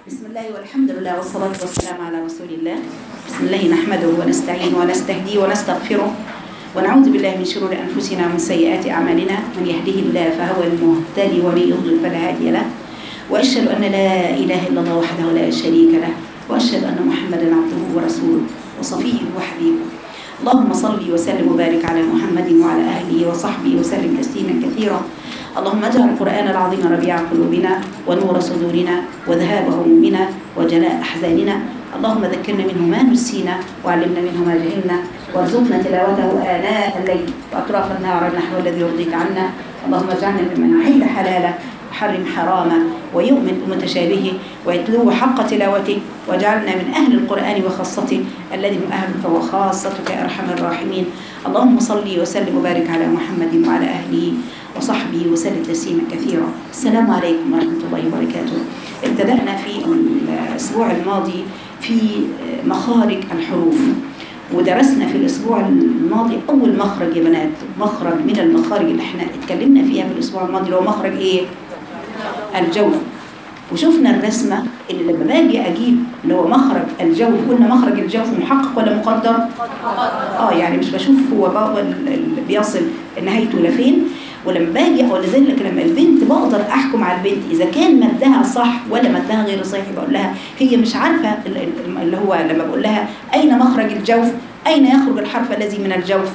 بسم الله والحمد لله والصلاة والسلام على رسول الله بسم الله نحمده ونستعين ونستهديه ونستغفره ونعوذ بالله من شرور أنفسنا ومن سيئات أعمالنا من يهده الله فهو المهتدي ومن يضلل فلا هادي له وأشهد أن لا إله إلا الله وحده لا شريك له وأشهد أن محمدا عبده ورسوله وصفيه وحبيبه اللهم صل وسلم وبارك على محمد وعلى أهله وصحبه وسلم تسليما كثيرا اللهم اجعل القرآن العظيم ربيع قلوبنا ونور صدورنا وذهاب همومنا وجلاء أحزاننا اللهم ذكرنا منه ما نسينا وعلمنا منه ما جهلنا وارزقنا تلاوته آناء الليل وأطراف النهار النحو الذي يرضيك عنا اللهم اجعلنا ممن يحل حلاله وحرم حرامه ويؤمن بمتشابهه ويتلوه حق تلاوته واجعلنا من أهل القرآن وخاصته الذي هم أهلك وخاصتك يا أرحم الراحمين اللهم صل وسلم وبارك على محمد وعلى أهله وصحبه وسلم تسليما كثيرا السلام عليكم ورحمة الله وبركاته ابتدأنا في الأسبوع الماضي في مخارج الحروف ودرسنا في الأسبوع الماضي أول مخرج يا بنات مخرج من المخارج اللي احنا اتكلمنا فيها في الأسبوع الماضي اللي هو مخرج إيه؟ الجوف وشفنا الرسمة اللي لما باجي أجيب اللي هو مخرج الجوف قلنا مخرج الجوف محقق ولا مقدر؟ اه يعني مش بشوف هو بابا اللي بيصل نهايته لفين ولما باجي اقول لذلك لما البنت بقدر احكم على البنت اذا كان مدها صح ولا مدها غير صحيح بقول لها هي مش عارفه اللي هو لما بقول لها اين مخرج الجوف اين يخرج الحرف الذي من الجوف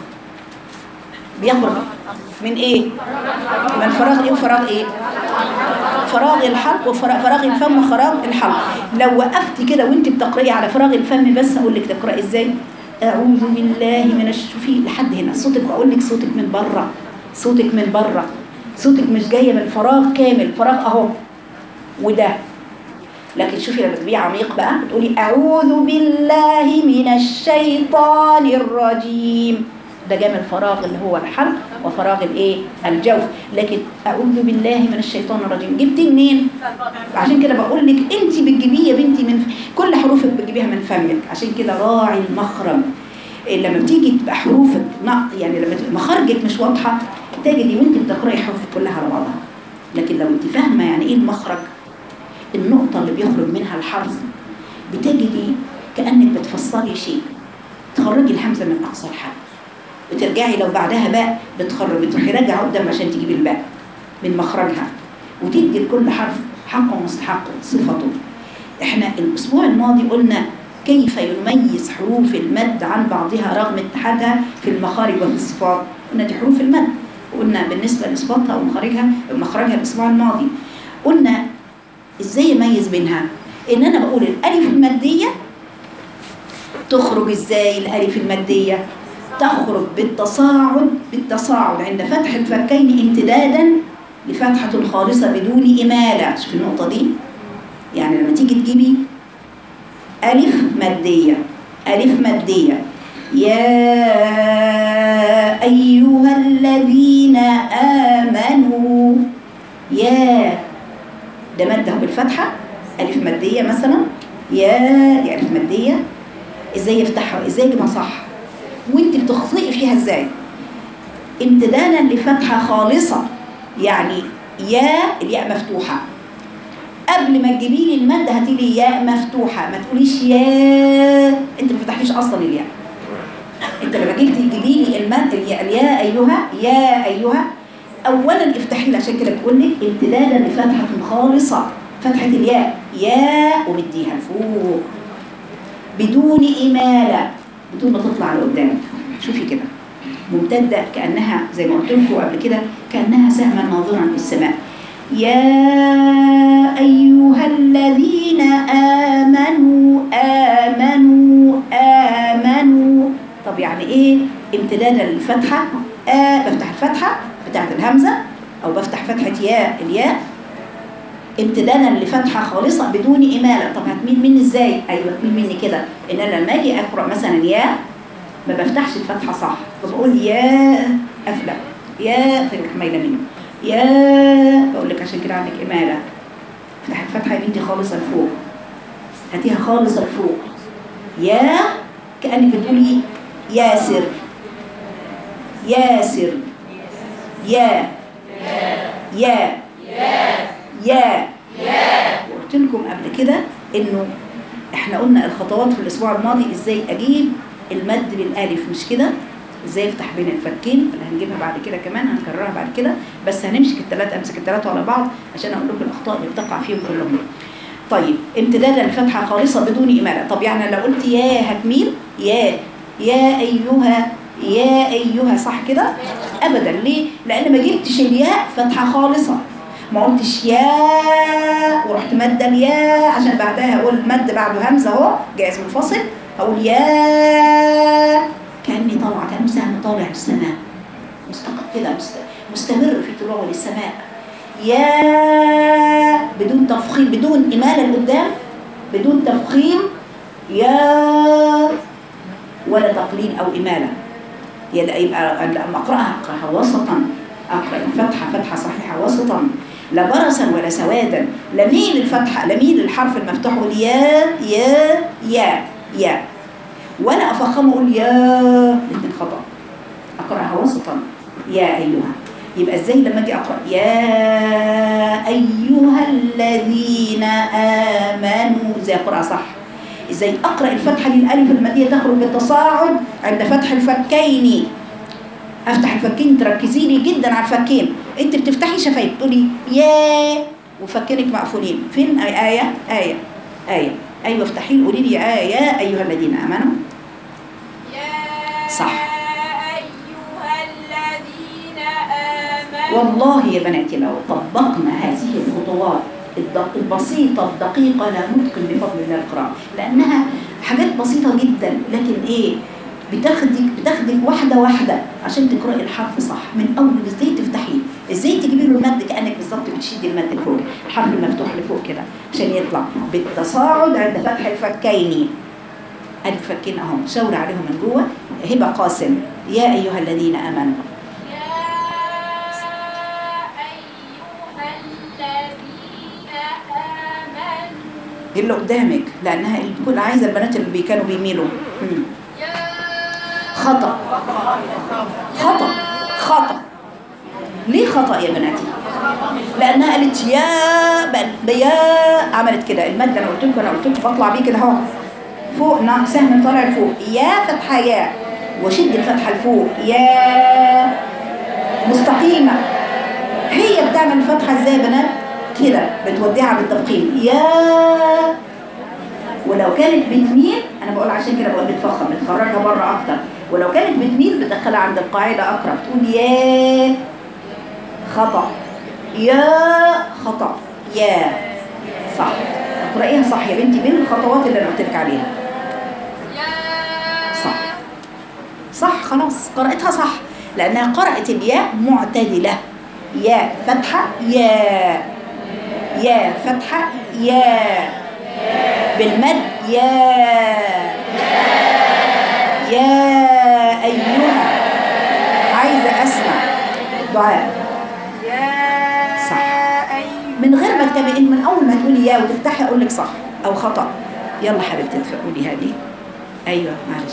بيخرج من ايه من فراغ ايه وفراغ ايه فراغ الحلق وفراغ الفم وفراغ الحلق لو وقفت كده وانت بتقرأي على فراغ الفم بس اقول لك تقرأي ازاي اعوذ بالله من الشوفي لحد هنا صوتك واقول لك صوتك من بره صوتك من بره صوتك مش جايه من فراغ كامل فراغ اهو وده لكن شوفي لما تبقي عميق بقى بتقولي اعوذ بالله من الشيطان الرجيم ده جاء من الفراغ اللي هو الحلق وفراغ الايه الجوف لكن اعوذ بالله من الشيطان الرجيم جبتيه منين عشان كده بقول لك انت بتجيبيه يا بنتي من كل حروفك بتجيبيها من فمك عشان كده راعي المخرج لما بتيجي تبقى حروفك يعني لما تبقى مخارجك مش واضحه تجدي وانت بتقراي حروفك كلها على بعضها لكن لو انت فاهمه يعني ايه المخرج النقطه اللي بيخرج منها الحرف بتجدي كانك بتفسري شيء تخرجي الهمزه من اقصى الحرف وترجعي لو بعدها باء بتخرج بتروحي راجعه قدام عشان تجيبي الباء من مخرجها وتدي لكل حرف حقه ومستحقه صفته احنا الاسبوع الماضي قلنا كيف يميز حروف المد عن بعضها رغم اتحادها في المخارج وفي الصفات قلنا دي حروف المد وقلنا بالنسبة لصفاتها ومخارجها مخرجها الأسبوع الماضي قلنا ازاي يميز بينها ان انا بقول الالف المادية تخرج ازاي الالف المادية تخرج بالتصاعد بالتصاعد عند فتح الفكين امتدادا لفتحة خالصة بدون إمالة شوف النقطة دي يعني لما تيجي تجيبي ألف مادية ألف مادية يا أيها الذين آمنوا يا ده مده بالفتحة ألف مادية مثلا يا دي ألف مادية إزاي يفتحها إزاي يجيبها صح وانت بتخطئي فيها إزاي امتدادا لفتحة خالصة يعني يا الياء مفتوحة قبل ما تجيبي لي المادة هاتي لي ياء مفتوحة ما تقوليش يا انت ما فتحتيش اصلا الياء انت لما جيت تجيبي لي المادة الياء يا ايها يا ايها اولا افتحي لي عشان كده بقول لك امتدادا لفتحة خالصة فتحة الياء يا ومديها لفوق بدون إمالة بدون ما تطلع لقدام شوفي كده ممتدة كأنها زي ما قلت لكم قبل كده كأنها سهما ناظرا في السماء يا أيها الذين آمنوا آمنوا آمنوا طب يعني إيه امتدادا للفتحة آ بفتح الفتحة بتاعت الهمزة أو بفتح فتحة ياء الياء امتدادا لفتحة خالصة بدون إمالة طب هتميل مني إزاي؟ أيوة هتميل مني كده إن أنا لما أجي أقرأ مثلا ياء ما بفتحش الفتحة صح فبقول يا أفلق يا فرق مايلة منه يا بقول لك عشان كده عندك إمالة افتح الفتحة يا بنتي خالصة لفوق هاتيها خالصة لفوق يا كأنك بتقولي ياسر ياسر يا يا يا قلت لكم قبل كده انه احنا قلنا الخطوات في الاسبوع الماضي ازاي اجيب المد بالالف مش كده ازاي افتح بين الفكين اللي هنجيبها بعد كده كمان هنكررها بعد كده بس هنمسك الثلاثه امسك الثلاثه على بعض عشان اقول لكم الاخطاء اللي بتقع فيهم كلهم طيب امتدادا الفتحه خالصه بدون اماله طب يعني لو قلت يا هتميل يا يا ايها يا ايها صح كده ابدا ليه لان ما جبتش الياء فتحه خالصه ما قلتش يا ورحت مادة الياء عشان بعدها اقول مد بعده همزه اهو جائز منفصل اقول يا كاني طالعه كانه سهم طالع للسماء مستقر كده مست- مستمر في طلوعه للسماء يا بدون تفخيم بدون اماله لقدام بدون تفخيم يا ولا تقليل او اماله يبقى يبقى لما اقراها اقراها وسطا اقرا الفتحه فتحه صحيحه وسطا لا برصا ولا سوادا لا ميل الفتحه لا ميل الحرف المفتوح اقول يا يا يا يا ولا افخمه اقول يا الاثنين خطا اقراها وسطا يا ايها يبقى ازاي لما اجي اقرا يا ايها الذين امنوا ازاي اقراها صح ازاي اقرا الفتحه للالف الماديه تخرج بالتصاعد عند فتح الفكين افتح الفكين تركزي لي جدا على الفكين انت بتفتحي شفايف تقولي يا وفكينك مقفولين فين آية آية آية آية أيوة افتحي لي قولي لي يا يا أيها الذين آمنوا يا صح. أيها الذين آمنوا والله يا بناتي لو طبقنا هذه الخطوات الدق- البسيطة الدقيقة لا نتقن بفضل الله القراءة لأنها حاجات بسيطة جدا لكن إيه بتاخدك بتاخدك واحدة واحدة عشان تقرأي الحرف صح من أول إزاي تفتحيه إزاي تجيبي له المد كأنك بالظبط بتشدي المد لفوق الحرف المفتوح لفوق كده عشان يطلع بالتصاعد عند فتح الفكين الفكين أهم شاور عليهم من جوه هبة قاسم يا أيها الذين آمنوا يا أيها الذين آمنوا دي اللي قدامك لانها الكل عايزه البنات اللي بي- كانوا بيميلوا مم. يا خطا خطا خطا ليه خطا يا بناتي لانها قالت يا بل يا عملت كده المد انا قلت لكم انا قلت لكم بطلع بيه كده اهو فوق نعم سهم طالع لفوق يا فتحه يا وشد الفتحه لفوق يا مستقيمه هي بتعمل الفتحه ازاي يا بنات كده بتوديها بالتفخيم يا ولو كانت بتميل انا بقول عشان كده بقول بتفخم بتخرجها بره اكتر ولو كانت بتميل بتدخلها عند القاعده اقرب تقول يا خطا يا خطا يا صح اقرايها صح يا بنتي بالخطوات اللي انا قلت لك عليها يا صح صح خلاص قرأتها صح لأنها قرأت الياء معتدلة يا فتحة يا يا فتحة يا بالمد يا يا أيها عايزة أسمع دعاء يا صح. أيها من غير ما تتابعي من أول ما تقولي يا وتفتحي أقول لك صح أو خطأ يلا حبيبتي قولي هذه أيوه معلش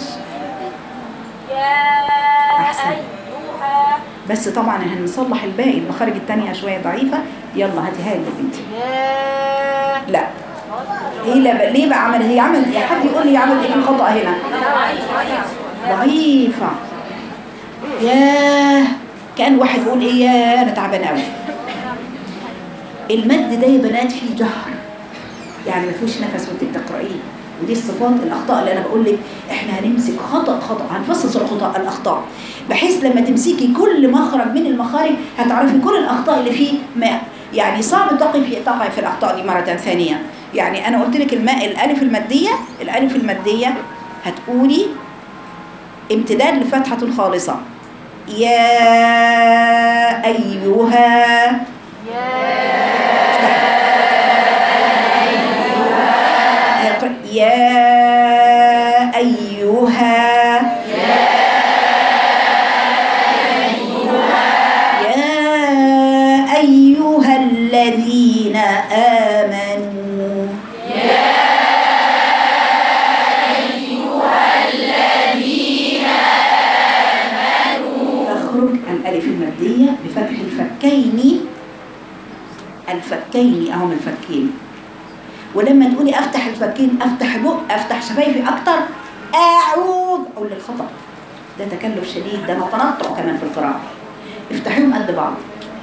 يا أحسن. أيها بس طبعا هنصلح الباقي المخارج التانية شوية ضعيفة يلا هاتي هاي يا بنتي يا لا هي لا ليه بقى عمل هي عملت ايه حد يقول لي عملت ايه في الخطأ هنا ضعيفة ياه كان واحد بيقول ايه يا انا تعبان قوي المد ده يا بنات فيه جهر يعني ما فيهوش نفس وانت بتقرايه ودي الصفات الاخطاء اللي انا بقول لك احنا هنمسك خطا خطا هنفصص الخطا الاخطاء بحيث لما تمسكي كل مخرج من المخارج هتعرفي كل الاخطاء اللي فيه ما يعني صعب تقي في تقع في الاخطاء دي مره ثانيه يعني انا قلت لك الماء الالف الماديه الالف الماديه هتقولي امتداد لفتحه خالصه يا ايها هيقرأ يا أيها يا أيها الذين آمنوا تخرج الألف المادية بفتح الفكين الفكين أهم الفكين ولما تقولي افتح الفكين افتح بق افتح شفايفي اكتر اعوذ اقول لك خطا ده تكلف شديد ده انا تنطع كمان في القراءه افتحيهم قد بعض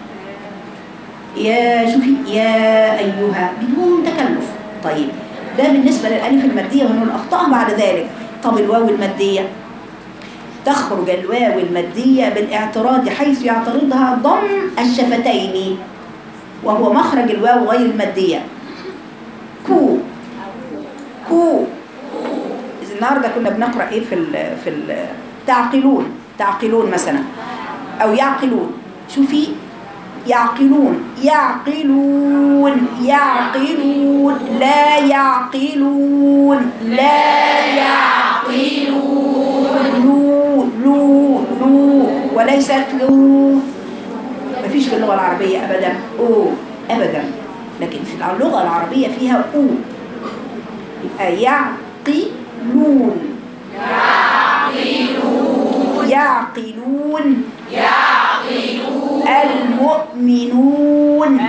يا شوفي يا ايها بدون تكلف طيب ده بالنسبه للالف الماديه وهنقول اخطاها بعد ذلك طب الواو الماديه تخرج الواو الماديه بالاعتراض حيث يعترضها ضم الشفتين وهو مخرج الواو غير الماديه كو كو النهارده كنا بنقرا ايه في ال في ال تعقلون تعقلون مثلا او يعقلون شوفي يعقلون يعقلون يعقلون لا يعقلون لا يعقلون لو لو لو وليست لو مفيش في اللغة العربية أبدا أو أبدا لكن في اللغة العربية فيها أو يبقى يعقلون يعقلون يعقلون المؤمنون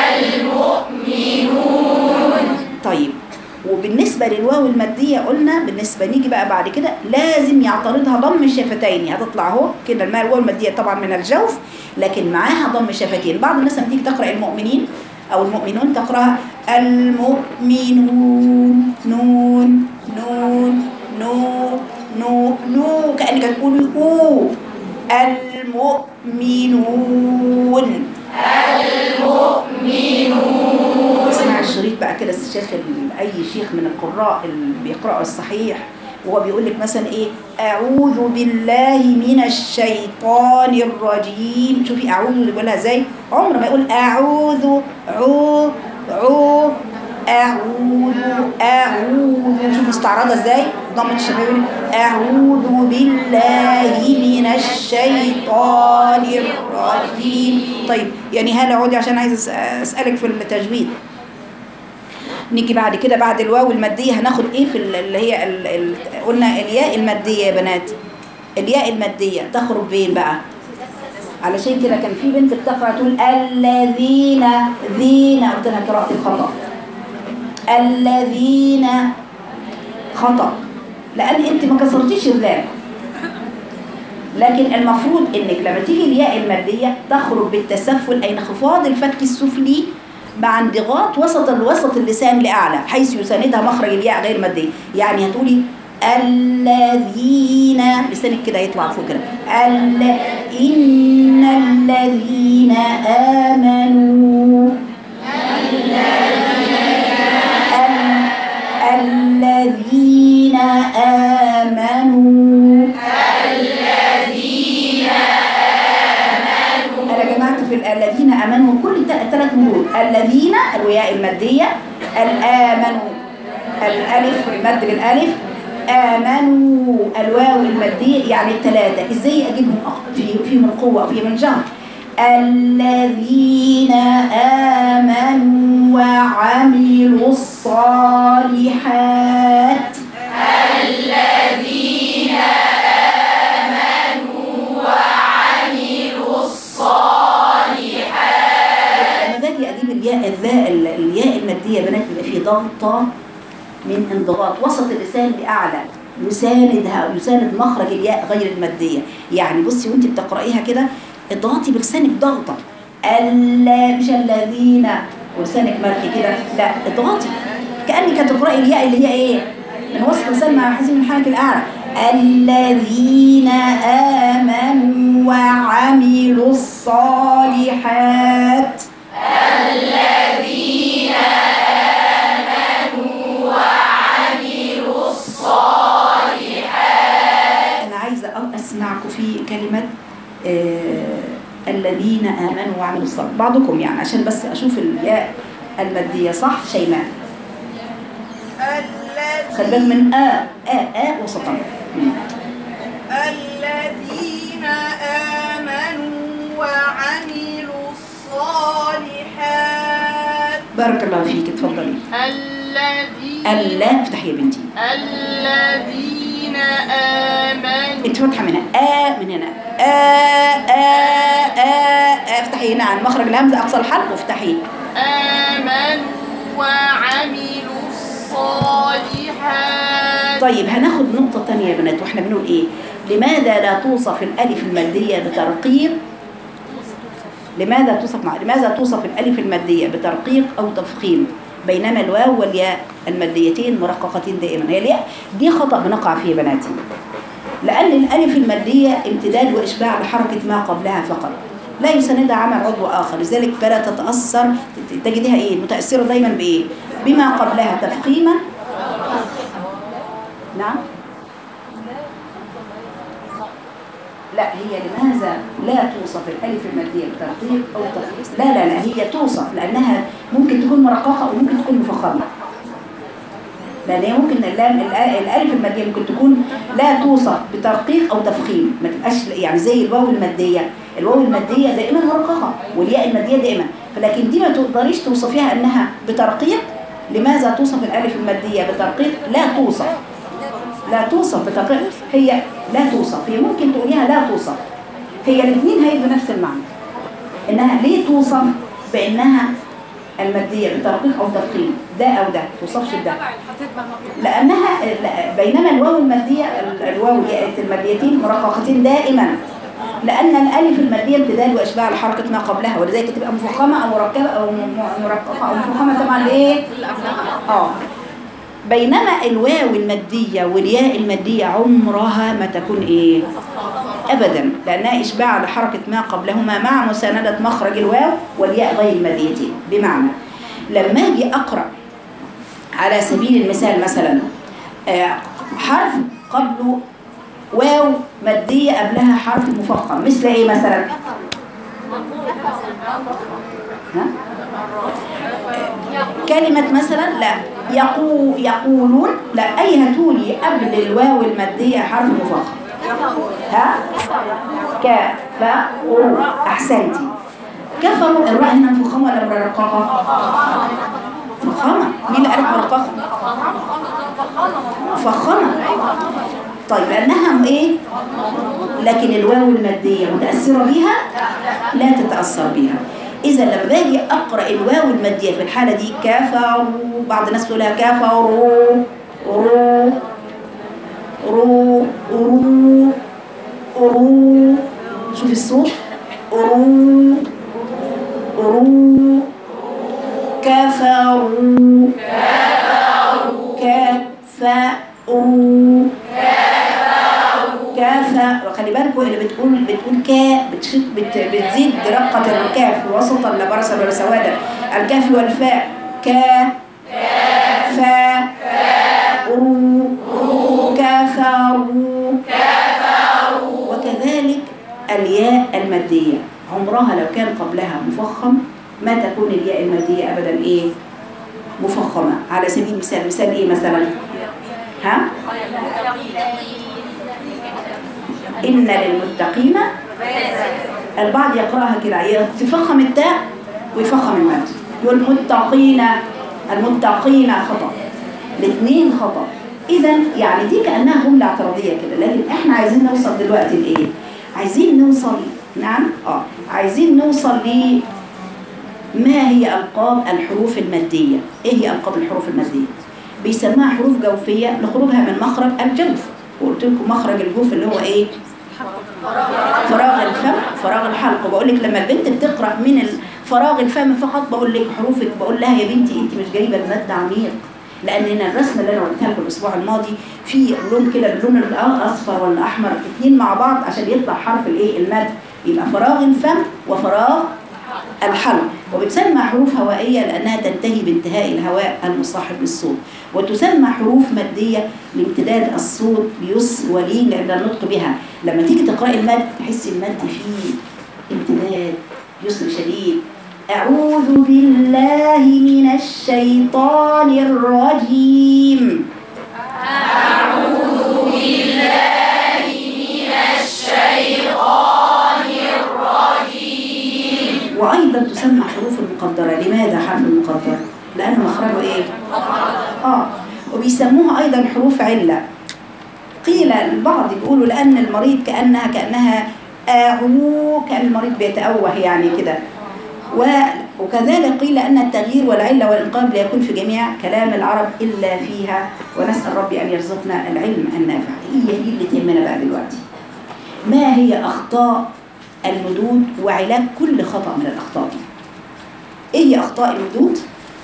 المؤمنون طيب وبالنسبة للواو المادية قلنا بالنسبة نيجي بقى بعد كده لازم يعترضها ضم الشفتين هتطلع اهو كده الماء الواو المادية طبعا من الجوف لكن معاها ضم الشفتين بعض الناس لما تيجي تقرأ المؤمنين أو المؤمنون تقرأها المؤمنون نون نون نو نو نو كأنك تقولي أو المؤمنون اسمع الشريط بقى كده الشيخ ال- اي شيخ من القراء اللي بيقرأوا الصحيح وهو بيقول لك مثلا ايه اعوذ بالله من الشيطان الرجيم شوفي اعوذ اللي بيقولها ازاي عمر ما يقول اعوذ عو عو اعوذ اعوذ شوف مستعرضه ازاي ضمت الشباب يقول اعوذ بالله من الشيطان الرجيم طيب يعني هلا عودي عشان عايز أس- اسالك في التجويد نيجي بعد كده بعد الواو المادية هناخد ايه في ال- اللي هي ال ال قلنا الياء المادية يا بنات الياء المادية تخرج فين بقى علشان كده كان في بنت بتقرا تقول الذين ذين قلت لها قراءة الخطأ الذين خطأ لأن أنت ما كسرتيش الذال لكن المفروض انك لما تيجي الياء المادية تخرج بالتسفل اي انخفاض الفك السفلي مع انضغاط وسط الوسط اللسان لأعلى حيث يساندها مخرج الياء غير مادية يعني هتقولي الذين لسانك كده يطلع فوق كده ال إن الذين آمنوا ال- الذين آمنوا أنا جمعت في ال- الذين آمنوا كل ثلاث مرور الذين الوياء المادية الآمنوا الألف المد بالألف آمنوا الواو المادية يعني الثلاثة إزاي أجيبهم أق- في فيهم القوة أو فيهم الجهر الذين آمنوا وعملوا الصالحات لما باجي اجيب الياء الذاء ال- الياء الماديه يا بنات بيبقى فيه ضغطه من انضغاط وسط اللسان لاعلى يساندها يساند مخرج الياء غير الماديه يعني بصي وانت بتقرايها كده اضغطي بلسانك ضغطه الا مش الذين ولسانك مرخي كده لا اضغطي كانك هتقراي الياء اللي هي ايه من وسط اللسان مع حزين الحنك الاعلى الذين امنوا وعملوا الصالحات أنا عايزة أ- أسمعكم في كلمة آه الذين آمنوا وعملوا الصالحات بعضكم يعني عشان بس أشوف الياء المادية صح شيماء خلي بالك من آ آ آ وسطا مم. الذين آمنوا وعملوا الصالحات بارك الله فيك اتفضلي الذين اللا افتحي يا بنتي الذين آمنوا انت فاتحه من هنا آ من هنا آ آ آ آ افتحي هنا عن مخرج الهمزة أقصى الحلق وافتحي آمنوا وعملوا طيب هناخد نقطة تانية يا بنات واحنا بنقول ايه لماذا لا توصف الألف المادية بترقيق لماذا توصف مع لماذا توصف الألف المادية بترقيق أو تفخيم بينما الواو والياء الماديتين مرققتين دائما هي الياء دي خطأ بنقع فيه يا بناتي لأن الألف المادية امتداد وإشباع لحركة ما قبلها فقط لا يساندها عمل عضو آخر لذلك فلا تتأثر تجدها إيه متأثرة دايما بإيه بما قبلها تفخيما نعم لا هي لماذا لا توصف الألف المادية بترقيق أو تفخيم لا لا لا هي توصف لأنها ممكن تكون مرققة وممكن تكون مفخمة لأن هي ممكن اللام الأ- الألف المادية ممكن تكون لا توصف بترقيق أو تفخيم ما تبقاش يعني زي الواو المادية الواو المادية دائما مرققة والياء المادية دائما فلكن دي ما تقدريش توصفيها أنها بترقيق لماذا توصف الألف المادية بترقيق لا توصف لا توصف بترقيق هي لا توصف هي ممكن تقوليها لا توصف هي الاثنين هيبقوا نفس المعنى انها ليه توصف بانها الماديه بترقيق او تفخيم ده او ده توصفش ده لانها لا- بينما الواو الماديه ال- الواو الماديتين مرققتين دائما لان الالف الماديه امتداد واشباع لحركه ما قبلها ولذلك تبقى مفخمه او مركبه او م- مرققه او مفخمه طبعا لايه اه بينما الواو المادية والياء المادية عمرها ما تكون ايه ابدا لانها اشباع لحركة ما قبلهما مع مساندة مخرج الواو والياء غير الماديتين بمعنى لما اجي اقرأ على سبيل المثال مثلا آه، حرف قبله واو مادية قبلها حرف مفخم مثل ايه مثلا ها؟ كلمة مثلا لا يقو يقولون لا أي هاتولي قبل الواو المادية حرف مفخم ها كفروا أحسنتي كفروا الراء هنا مفخمة ولا مرققة؟ مفخمة مين اللي قالت مرققة؟ مفخمة طيب لأنها إيه؟ لكن الواو المادية متأثرة بيها؟ لا تتأثر بيها إذا لما باجي أقرأ الواو المادية في الحالة دي كفروا بعض الناس تقولها كفروا رو رو رو رو شوف الصوت رو رو كفروا كفروا كافة خلي بالكوا اللي بتقول بتقول كا بتشد بت بتزيد رقة الكاف وسطا لا برص ولا سوادا الكاف والفاء كا فا رو كفروا وكذلك الياء المادية عمرها لو كان قبلها مفخم ما تكون الياء المادية أبدا إيه مفخمة على سبيل المثال مثال إيه مثلا ها إن للمتقين البعض يقرأها كده يفخم التاء ويفخم المد يقول متقين المتقين خطأ الاثنين خطأ إذا يعني دي كأنها جملة اعتراضية كده لكن إحنا عايزين نوصل دلوقتي لإيه؟ عايزين نوصل نعم اه عايزين نوصل ل ما هي ألقاب الحروف المادية؟ إيه هي ألقاب الحروف المادية؟ بيسموها حروف جوفية لخروجها من مخرج الجوف وقلت لكم مخرج الجوف اللي هو إيه؟ فراغ الفم فراغ الحلق وبقول لك لما البنت بتقرأ من ال- فراغ الفم فقط بقول لك حروفك بقول لها يا بنتي انت مش جايبه المد عميق لان هنا الرسمه اللي انا قلتها لكم الاسبوع الماضي في لون كده اللون الاصفر والاحمر الاثنين مع بعض عشان يطلع حرف الايه المد يبقى فراغ الفم وفراغ الحلق وبتسمى حروف هوائية لأنها تنتهي بانتهاء الهواء المصاحب للصوت وتسمى حروف مادية لامتداد الصوت ليس ولين عند النطق بها لما تيجي تقرأي المد تحسي المد فيه امتداد يسر شديد أعوذ بالله من الشيطان الرجيم وأيضا تسمى حروف المقدرة لماذا حرف المقدر؟ لأن مخرجه إيه؟ آه وبيسموها أيضا حروف علة قيل البعض بيقولوا لأن المريض كأنها كأنها آهو كأن المريض بيتأوه يعني كده و وكذلك قيل أن التغيير والعلة والإنقاذ لا يكون في جميع كلام العرب إلا فيها ونسأل ربي أن يرزقنا العلم النافع هي دي اللي تهمنا بقى دلوقتي ما هي أخطاء المدود وعلاج كل خطأ من الأخطاء دي إيه هي أخطاء المدود؟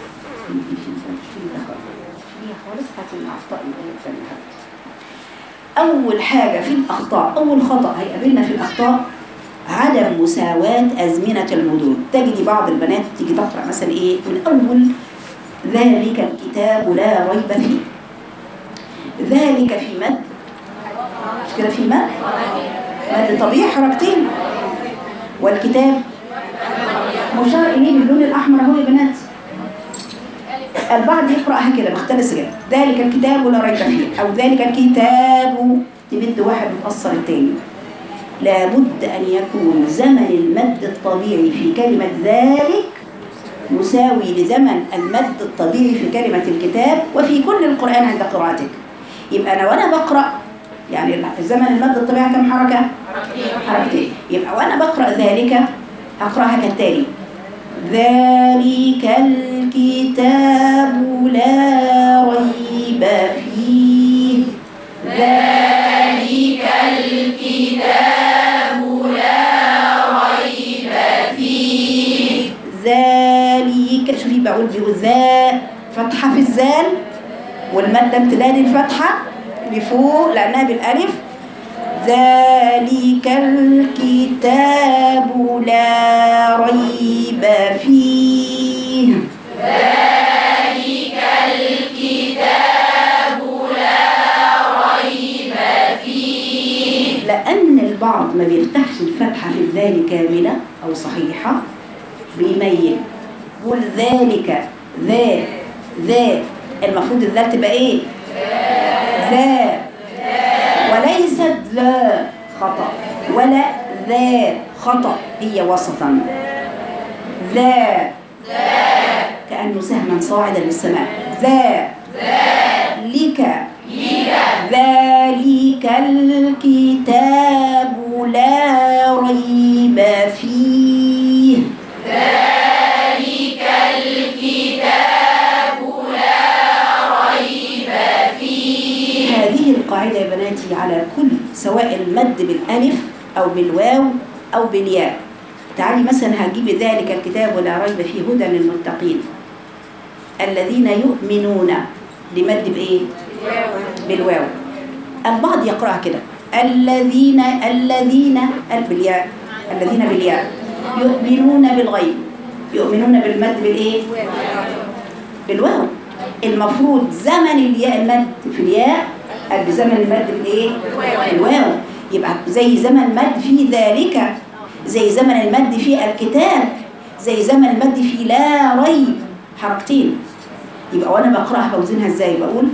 أول حاجة في الأخطاء أول خطأ هيقابلنا في الأخطاء عدم مساواة أزمنة المدود تجدي بعض البنات تيجي تقرأ مثلا إيه من أول ذلك الكتاب لا ريب فيه ذلك في مد مش كده في مد مد طبيعي حركتين والكتاب مشار إليه باللون الأحمر أهو يا بنات البعض يقرأها كده مختلس كده ذلك الكتاب لا ريب فيه أو ذلك الكتاب تمد واحد وتأثر التاني لابد أن يكون زمن المد الطبيعي في كلمة ذلك مساوي لزمن المد الطبيعي في كلمة الكتاب وفي كل القرآن عند قراءتك يبقى أنا وأنا بقرأ يعني زمن المد الطبيعي كم حركة؟ حركتين يبقى وأنا بقرأ ذلك هقرأها كالتالي ذلك الكتاب لا ريب فيه ذلك ذلك شوفي بقول بذا فتحة في الزال والمادة امتداد الفتحة لفوق لأنها بالألف ذلك الكتاب لا ريب فيه لأن البعض ما بيفتحش الفتحة في الذال كاملة أو صحيحة بيميل يقول ذلك ذا ذا المفروض الذال تبقى ايه ذا وليست ذا خطأ ولا ذا خطأ هي وسطا ذا كأنه سهما صاعدا للسماء ذا لك ذلك الكتاب لا ريب فيه هذه القاعدة يا بناتي على كل سواء المد بالألف أو بالواو أو بالياء تعالي مثلا هجيب ذلك الكتاب ولا ريب فيه هدى للمتقين الذين يؤمنون لمد بإيه؟ بالواو البعض يقرأها كده الذين الذين ال- بالياء الذين بالياء يؤمنون بالغيب يؤمنون بالمد بالإيه؟ بالواو المفروض زمن الياء المد في الياء قد زمن المد بالايه الواو يبقى زي زمن المد في ذلك زي زمن المد في الكتاب زي زمن المد في لا ريب حركتين يبقى وانا بقراها بوزنها ازاي بقول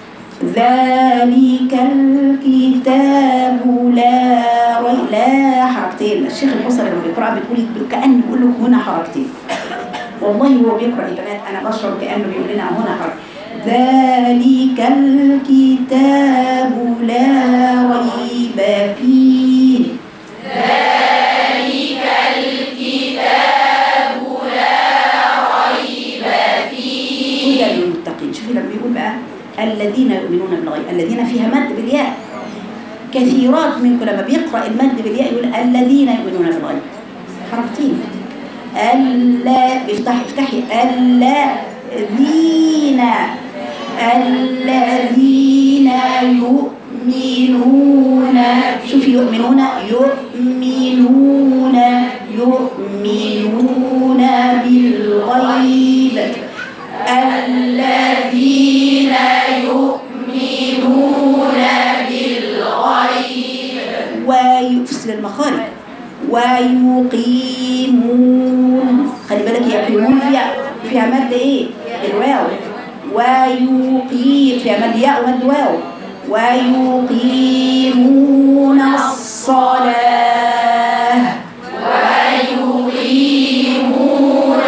ذلك الكتاب لا ريب لا حركتين الشيخ الحسن لما بيقراها بتقولي كانه بيقول لك هنا حركتين والله هو بيقرأ يا بنات أنا بشعر كأنه بيقول لنا هنا حرف ذلك الكتاب لا ريب فيه هدى للمتقين شوفي لما بيقول بقى الذين يؤمنون بالغيب الذين فيها مد بالياء كثيرات منكم لما بيقرأ المد بالياء يقول الذين يؤمنون بالغيب حرفتين ألا افتحي افتحي الذين الذين يؤمنون شوفي يؤمنون يؤمنون يؤمنون بالغيب الذين يؤمنون بالغيب ويفصل المخارج ويقيمون خلي بالك يقيمون فيها فيها مد ايه الواو ويقيم فيها مد ياء ومد واو ويقيمون الصلاة ويقيمون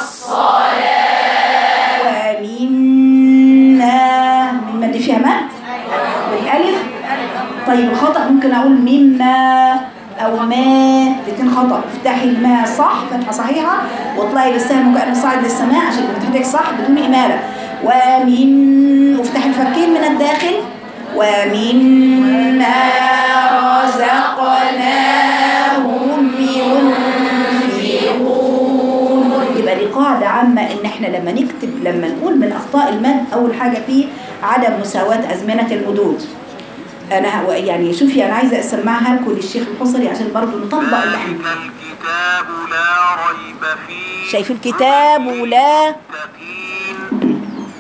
الصلاة ومما مما دي فيها مد بالالف طيب الخطأ ممكن اقول مما او ما الاثنين خطا افتحي الماء صح فتحه صحيحه واطلعي بالسهم وكانه صاعد للسماء عشان فتحتك صح بدون اماله ومن وافتحي الفكين من الداخل ومما رزقناهم ينفقون يبقى دي قاعده عامه ان احنا لما نكتب لما نقول من اخطاء المد اول حاجه فيه عدم مساواه ازمنه المدود انا ه- يعني شوفي انا عايزه اسمعها لكم للشيخ الحصري عشان برضه نطبق اللي احنا ذلك الكتاب لا ريب فيه شايف الكتاب ولا للمتقين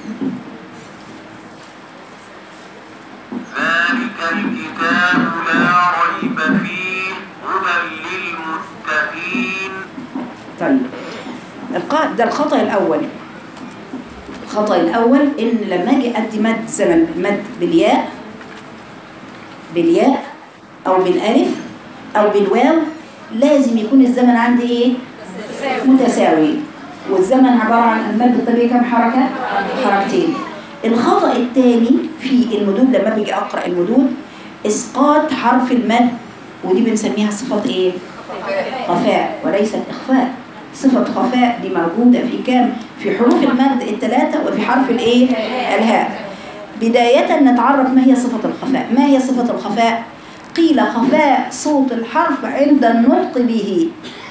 ذلك الكتاب لا ريب فيه هدى للمتقين طيب القا... ده الخطأ الأول الخطأ الأول إن لما أجي أدي مد زمن مد بالياء بالياء أو بالألف أو بالواو لازم يكون الزمن عندي إيه؟ متساوي والزمن عبارة عن المد الطبيعي كم حركة؟ حركتين الخطأ الثاني في المدود لما باجي أقرأ المدود إسقاط حرف المد ودي بنسميها صفة إيه؟ خفاء وليست إخفاء صفة خفاء دي موجودة في كام في حروف المد الثلاثة وفي حرف الإيه الهاء بداية نتعرف ما هي صفة الخفاء ما هي صفة الخفاء قيل خفاء صوت الحرف عند النطق به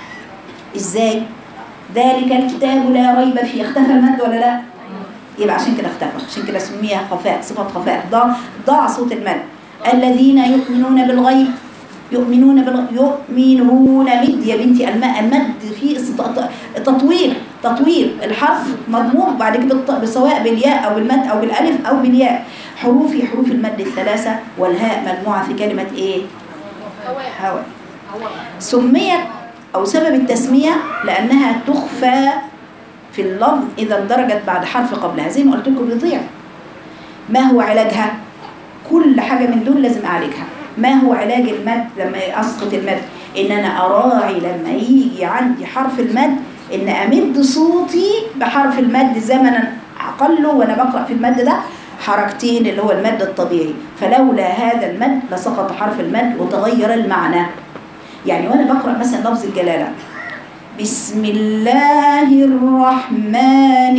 إزاي ذلك الكتاب لا ريب فيه اختفى المد ولا لا يبقى عشان كده اختفى عشان كده سميها خفاء صفة خفاء ضاع ضاع صوت المد الذين يؤمنون بالغيب يؤمنون بال... يؤمنون مد يا بنتي الماء المد فيه است- تطويل تطويل الحرف مضموم بعد كده بالط- سواء بالياء او بالمد او بالالف او بالياء حروف حروف المد الثلاثه والهاء مجموعه في كلمه ايه هواء سميت او سبب التسميه لانها تخفى في اللفظ اذا اندرجت بعد حرف قبلها زي ما قلت لكم بيضيع ما هو علاجها كل حاجة من دول لازم أعالجها ما هو علاج المد لما أسقط المد إن أنا أراعي لما يجي عندي حرف المد إن أمد صوتي بحرف المد زمنا أقله وأنا بقرأ في المد ده حركتين اللي هو المد الطبيعي فلولا هذا المد لسقط حرف المد وتغير المعنى يعني وأنا بقرأ مثلا لفظ الجلالة بسم الله الرحمن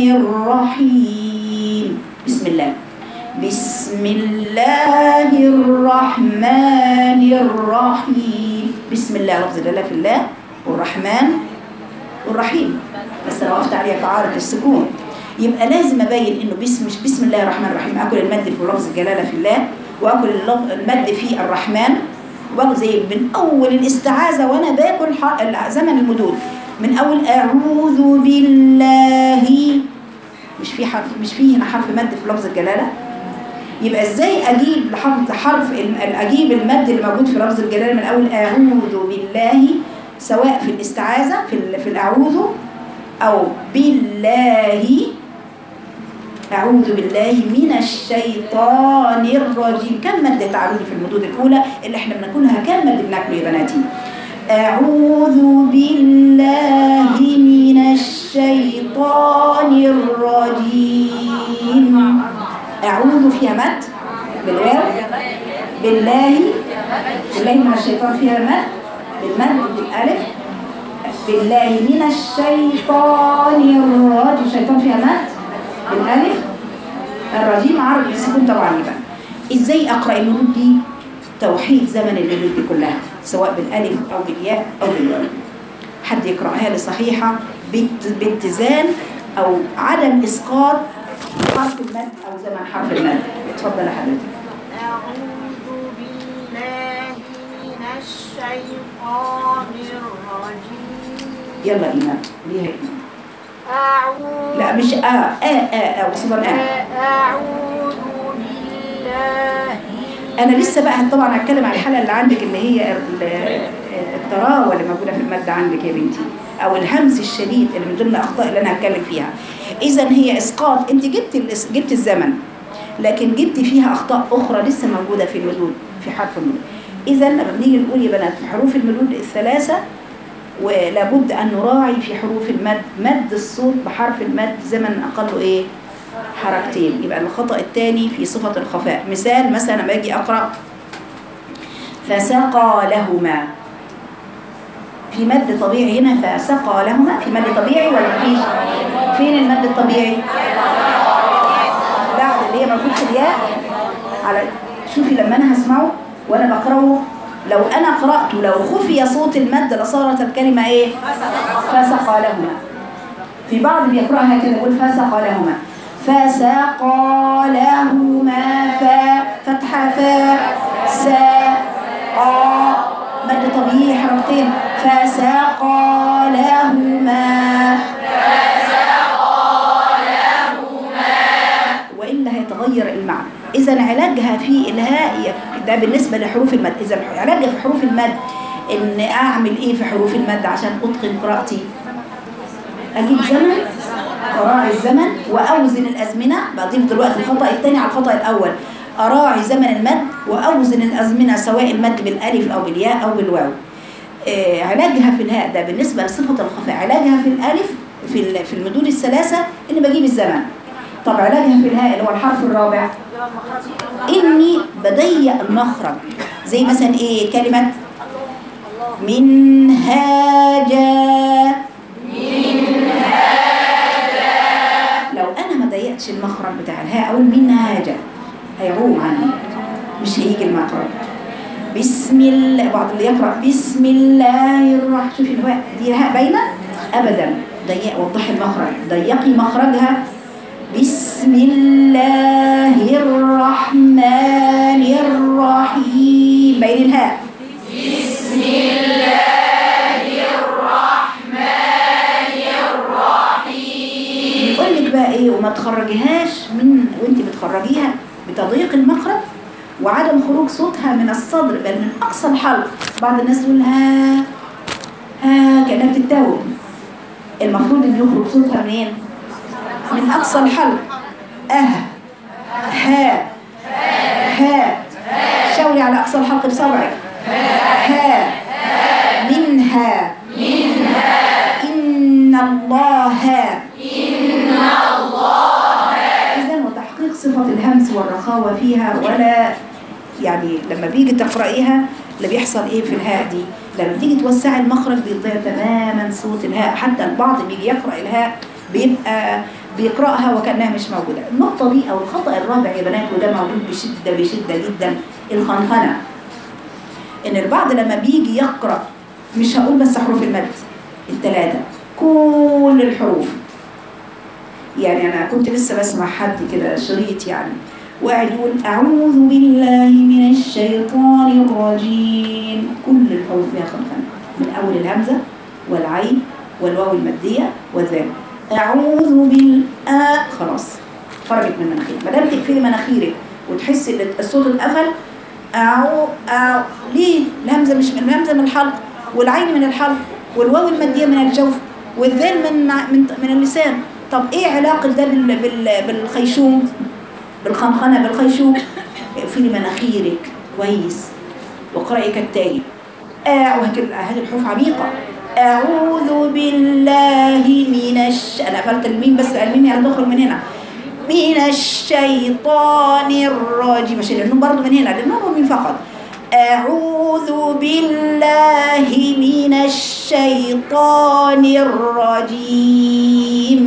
الرحيم بسم الله بسم الله الرحمن الرحيم بسم الله لفظ الله في الله والرحمن والرحيم بس انا وقفت عليها في عارض السكون يبقى لازم ابين انه بسم مش بسم الله الرحمن الرحيم اكل المد في لفظ الجلاله في الله واكل اللف- المد في الرحمن وبرضه زي من اول الاستعاذه وانا باكل ح- زمن المدود من اول اعوذ بالله مش في حرف مش في هنا حرف مد في لفظ الجلاله يبقى ازاي اجيب لحرف حرف ال- ال- اجيب المد اللي موجود في لفظ الجلاله من اول اعوذ بالله سواء في الاستعاذه في ال- في الاعوذ او بالله أعوذ بالله من الشيطان الرجيم كم مد تعالوني في المدود الأولى اللي احنا بناكلها كم مد بناكله يا بناتي أعوذ بالله من الشيطان الرجيم أعوذ فيها مد بالواو بالله بالله من الشيطان فيها مد بالمد بالألف بالله من الشيطان الرجيم الشيطان فيها مد بالالف الرجيم عرض السكون طبعا يبقى ازاي اقرا المدود دي توحيد زمن المدود دي كلها سواء بالالف او بالياء او بالواو حد يقراها لي صحيحه بات- باتزان او عدم اسقاط حرف المد او زمن حرف المد اتفضل يا حضرتك أعوذ بالله من الشيطان الرجيم يلا ايمان ليها ايمان أعوذ لا مش اه اه اه اه وصفا اه أعوذ بالله انا لسه بقى طبعا هتكلم عن الحاله اللي عندك اللي هي ال- التراوه اللي موجوده في الماده عندك يا بنتي او الهمز الشديد اللي من ضمن الاخطاء اللي انا هتكلم فيها اذا هي اسقاط انت جبت الاس- جبت الزمن لكن جبت فيها اخطاء اخرى لسه موجوده في المدود في حرف المدود اذا لما بنيجي نقول يا بنات في حروف المدود الثلاثه ولابد ان نراعي في حروف المد مد الصوت بحرف المد زمن اقله ايه حركتين يبقى الخطأ الثاني في صفة الخفاء مثال مثلا لما باجي أقرأ فسقى لهما في مد طبيعي هنا فسقى لهما في مد طبيعي ولا مفيش فين المد الطبيعي بعد اللي هي موجود في الياء على شوفي لما انا هسمعه وانا بقراه لو انا قرأت لو خفي صوت المد لصارت الكلمة ايه فسقى لهما في بعض بيقرأها كده يقول فسقى لهما فسقى لهما فا فتحة فا سا قا مد طبيعي حركتين فسقى لهما والا هيتغير المعنى اذا علاجها في الهاء ي- ده بالنسبه لحروف المد اذا علاجها في حروف المد ان اعمل ايه في حروف المد عشان اتقن قراءتي اجيب زمن اراعي الزمن واوزن الازمنه بضيف دلوقتي الخطا الثاني على الخطا الاول اراعي زمن المد واوزن الازمنه سواء المد بالالف او بالياء او بالواو آه، علاجها في الهاء ده بالنسبه لصفه الخفاء علاجها في الالف في ال- في المدود الثلاثه اللي بجيب الزمن طب علاجها في الهاء اللي هو الحرف الرابع اني بضيق المخرج زي مثلا ايه كلمه منهاجا لو انا ما ضيقتش المخرج بتاع الهاء اقول منهاجا هيعوم عني مش هيجي المخرج بسم الله بعض اللي يقرا بسم الله الرحمن شوفي الهاء دي هاء باينه ابدا ضيق وضحي المخرج ضيقي مخرجها بسم الله الرحمن الرحيم بين الهاء بيقول لك بقى ايه وما تخرجيهاش من وانت بتخرجيها بتضييق المخرج وعدم خروج صوتها من الصدر بل من اقصى الحلق بعض الناس تقول ها ها كانها بتتوب المفروض ان يخرج صوتها منين من اقصى الحلق اه ها ها شاوري على اقصى الحلق بصبعك ها منها إن الله إذا وتحقيق صفة الهمس والرخاوة فيها ولا يعني لما بيجي تقرأيها اللي بيحصل إيه في الهاء دي لما بتيجي توسعي المخرج بيضيع تماما صوت الهاء حتى البعض بيجي يقرأ الهاء بيبقى بيقرأها وكأنها مش موجودة النقطة دي أو الخطأ الرابع يا بنات وده موجود بشدة بشدة جدا الخنخنة إن البعض لما بيجي يقرأ مش هقول بس حروف المد الثلاثة كل الحروف يعني أنا كنت لسه بسمع حد كده شريط يعني وقاعد يقول أعوذ بالله من الشيطان الرجيم كل الحروف فيها خنخنة من أول الهمزة والعين والواو المادية والذال أعوذ بال آ خلاص خرجت من مناخيرك ما دام تقفلي مناخيرك وتحسي ان الصوت اتقفل أعو أعو ليه الهمزة مش من الهمزة من الحلق والعين من الحلق والواو المادية من الجوف والذال من من من اللسان طب ايه علاقة ده بال بال بالخيشوم بالخنخنة بالخيشوم اقفلي مناخيرك كويس واقرأي كالتالي آه وهكذا هذه الحروف عميقة أعوذ بالله من الش أنا قفلت الميم بس الميم يعني تخرج من هنا من الشيطان الرجيم عشان النون برضه من هنا لأنه هو من فقط أعوذ بالله من الشيطان الرجيم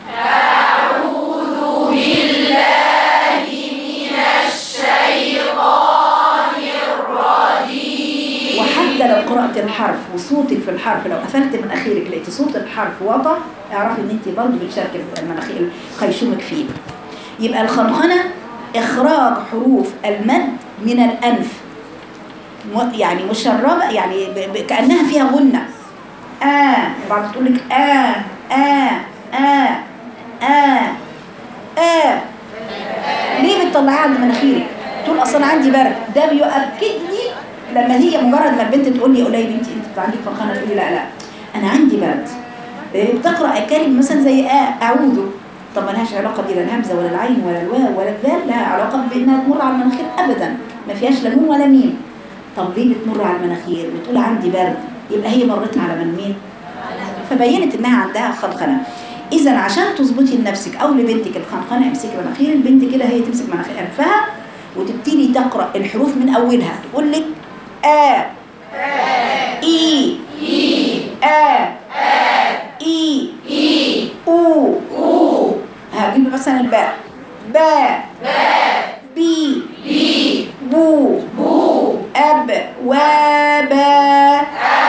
وحتى لو قرأت الحرف وصوتك في الحرف لو قفلت من أخيرك لقيت صوت الحرف وطى اعرفي ان انت برضه بتشاركي في المناخير خيشومك فيه يبقى الخنخنة إخراج حروف المد من الأنف م- يعني مشربة يعني ب- ب- كأنها فيها غنة آه بعض تقول لك آه آه آه آه آه ليه بتطلعيها عند مناخيرك؟ تقول اصل انا عندي برد ده بيؤكد لي لما هي مجرد ما البنت تقول لي قولي بنتي انت عندك فرخانه تقول لي لا لا انا عندي برد إيه، بتقرا كلمه مثلا زي آه اعوذ طب ما لهاش علاقه دي لا الهمزه ولا العين ولا الواو ولا الذال لها علاقه بانها تمر على المناخير ابدا ما فيهاش لا نون ولا ميم طب ليه بتمر على المناخير بتقول عندي برد يبقى هي مرت على من مين فبينت انها عندها خنخنه اذا عشان تظبطي لنفسك او لبنتك الخنخنه امسكي مناخير البنت كده هي تمسك مناخير انفها وتبتدي تقرا الحروف من اولها تقول لك آ اي آ إي أو هجيب مثلا الباء باء بي بو أب وابا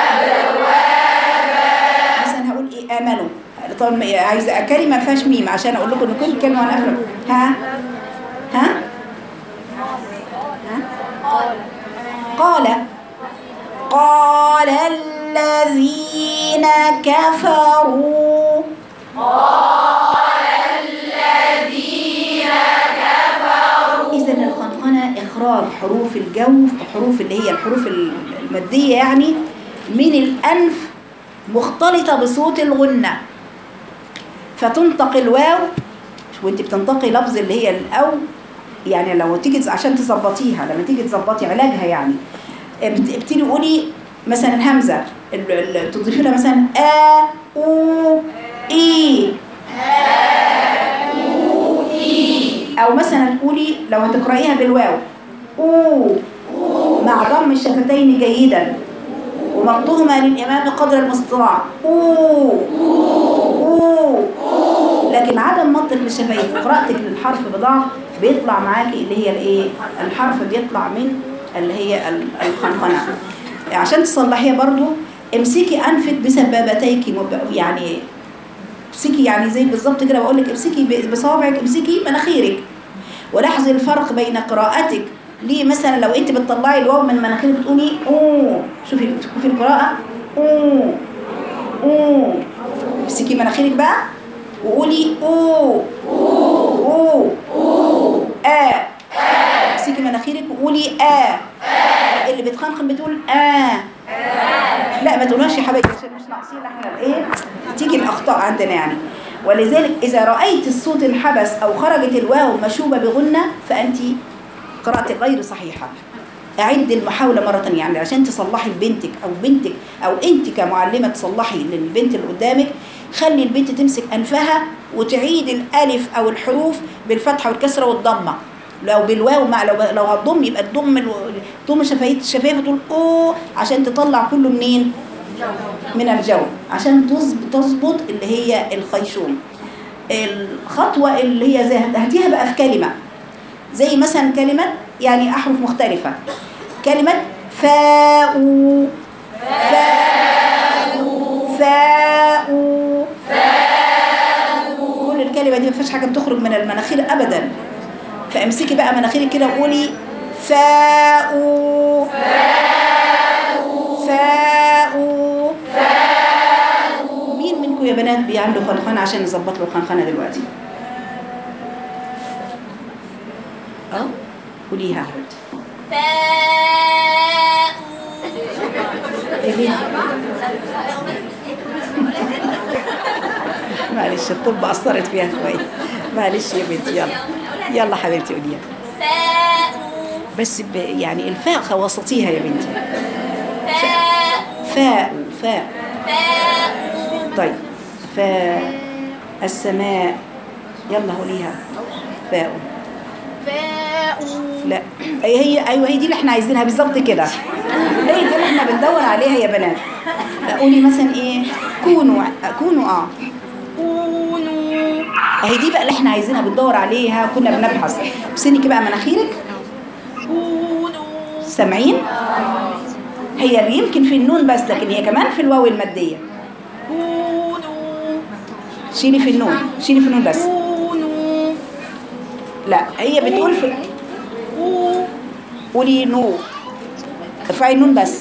مثلا هقول ايه امنوا طبعا ما- عايزه كلمه ما فيهاش ميم عشان اقول لكم ان كل كلمه وانا قافله ها ها ها قال قال الذين كفروا إذا الخنخنة إخراج حروف الجوف حروف اللي هي الحروف المادية يعني من الأنف مختلطة بصوت الغنة فتنطق الواو وانت بتنطقي لفظ اللي هي الأو يعني لو تيجي عشان تظبطيها لما تيجي تظبطي علاجها يعني بت- ابتدي قولي مثلا همزة ال- ال- تضيفي لها مثلا آ أو إي او مثلا تقولي لو هتقرايها بالواو او مع ضم الشفتين جيدا ومقطهما للامام قدر المستطاع او او لكن عدم مطك للشفايف وقراءتك للحرف بضعف بيطلع معاكي اللي هي الايه الحرف بيطلع من اللي هي ال- الخنخنه عشان تصلحيها برضو امسكي انفك بسبابتيك مب- يعني امسكي يعني زي بالظبط كده بقول لك امسكي ب- بصوابعك امسكي مناخيرك ولاحظي الفرق بين قراءتك ليه مثلا لو انت بتطلعي الواو من مناخيرك بتقولي اوه شوفي شوفي القراءه اوه اوه امسكي مناخيرك بقى وقولي اوه اوه اوه اه امسكي مناخيرك وقولي اه اللي بتخنخن بتقول اه لا ما تقولهاش يا حبايبي عشان مش ناقصين احنا الايه تيجي الاخطاء عندنا يعني ولذلك اذا رايت الصوت انحبس او خرجت الواو مشوبه بغنه فانت قراءتك غير صحيحه اعد المحاوله مره تانية يعني عشان تصلحي لبنتك او بنتك او انت كمعلمه تصلحي للبنت اللي قدامك خلي البنت تمسك انفها وتعيد الالف او الحروف بالفتحه والكسره والضمه لو بالواو مع لو لو هتضم يبقى تضم ال- تضم شفايف الشفايف تقول اوه عشان تطلع كله منين من الجو عشان تظب- تظبط اللي هي الخيشوم الخطوه اللي هي زي هاتيها بقى في كلمه زي مثلا كلمه يعني احرف مختلفه كلمه فاء فاء فاء كل الكلمه دي ما فيهاش حاجه بتخرج من المناخير ابدا فامسكي بقى مناخيرك كده وقولي فاء فاء مين منكم يا بنات بي عنده خنخنه عشان نظبط له الخنخنه دلوقتي اه قوليها يا حبيبتي فاء إيه ليه؟ معلش الطب اثرت فيها شويه معلش يا بنتي يلا يلا حبيبتي قوليها فاء بس ب... يعني الفاء وسطيها يا بنتي فاء فاء فاء فاء طيب فاء السماء يلا قوليها فاء فاء لا هي هي ايوه هي دي اللي احنا عايزينها بالظبط كده هي دي اللي احنا بندور عليها يا بنات قولي مثلا ايه كونوا كونوا اه كونوا اهي دي بقى اللي احنا عايزينها بندور عليها كنا بنبحث بسنك بقى مناخيرك كونوا سامعين هي اللي يمكن في النون بس لكن هي كمان في الواو الماديه كونوا شيلي في النون شيلي في النون بس كونوا لا هي بتقول في كو قولي نو ارفعي النون بس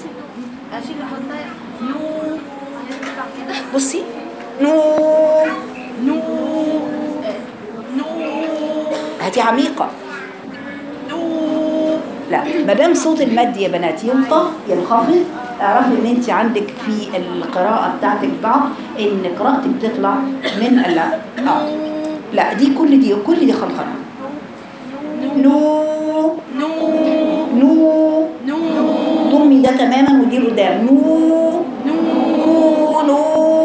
نو بصي نو نو نو هاتي عميقه نو لا ما دام صوت المد يا بنات ينطق ينخفض اعرفي ان انت عندك في القراءه بتاعتك ضعف ان قراءتك بتطلع من ال اه لا دي كل دي كل دي خلخله نو نو نو نو ضمي ده تماما ودي قدام نو نو كونوا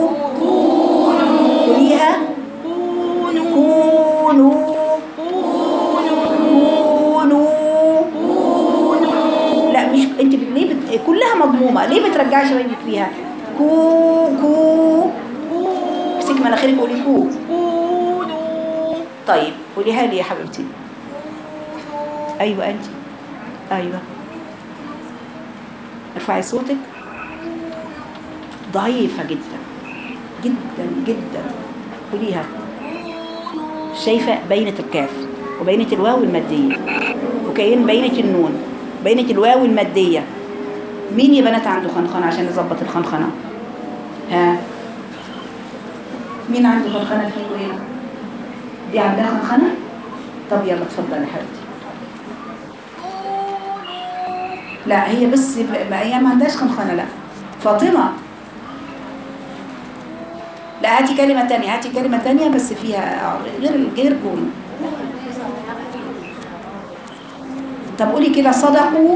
قوليها كونوا كونوا كونوا لا مش انت بت- ليه بت... كلها مضمومه ليه بترجعي شبابك فيها كو كو امسكي مناخيرك قولي كو كونوا طيب قوليها لي يا حبيبتي ايوه انت ايوه ارفعي صوتك ضعيفة جدا جدا جدا قوليها شايفة بينة الكاف وبينة الواو المادية وكأن بينة النون بينة الواو المادية مين يا بنات عنده خنخنة عشان نظبط الخنخنة ها مين عنده خنخنة الحلوة هنا دي عندها خنخنة طب يلا اتفضلي يا حبيبتي لا هي بس ما هي ما عندهاش خنخنة لا فاطمة لا هاتي كلمة تانية هاتي كلمة تانية بس فيها غير غير كون طب قولي كده صدقوا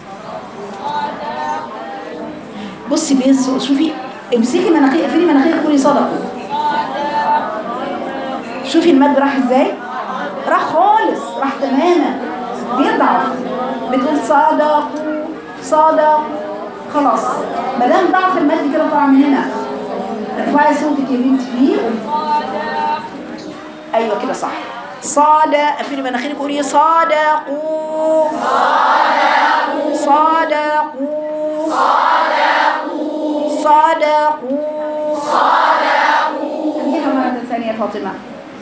بصي بيس شوفي امسكي مناخير اقفلي مناخيرك قولي صدقوا شوفي المد راح ازاي راح خالص راح تماما بيضعف بتقول صدقوا صدقوا خلاص ما دام ضعف المد كده طالع من هنا ارفعي صوتك يا بنتي فيه ايوه كده صح صاد قفلي مناخيرك قولي صدقوا صدقوا صدقوا صدقوا صدقوا خليها مرة ثانية يا فاطمة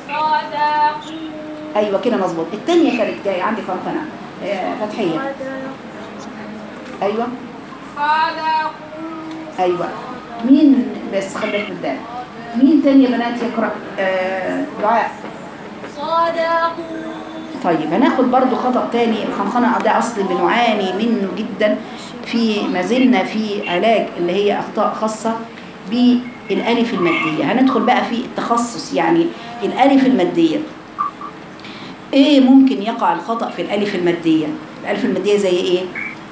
ايوه كده مظبوط الثانية كانت جاية عندي قنقنة آه، فتحية ايوه ايوه مين بس خليك من ده مين تاني يا بنات يقرأ آه دعاء طيب هناخد برضو خطأ تاني الخنخنة ده أصل بنعاني منه جدا في ما زلنا في علاج اللي هي أخطاء خاصة بالألف المادية هندخل بقى في التخصص يعني الألف المادية إيه ممكن يقع الخطأ في الألف المادية الألف المادية زي إيه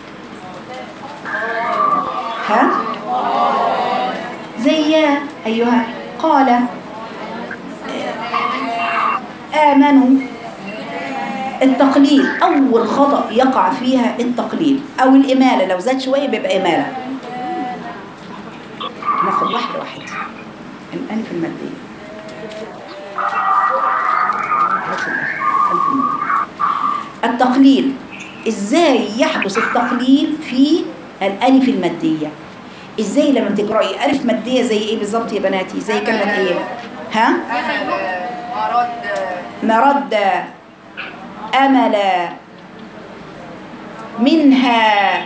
ها زي يا أيها قال آمنوا التقليل أول خطأ يقع فيها التقليل أو الإمالة لو زاد شوية بيبقى إمالة ناخد واحدة واحدة الألف المادية ناخد الألف المادية. التقليل إزاي يحدث التقليل في الألف المادية إزاي لما تقرأي ألف مادية زي إيه بالظبط يا بناتي زي كلمة إيه ها مرد أمل منها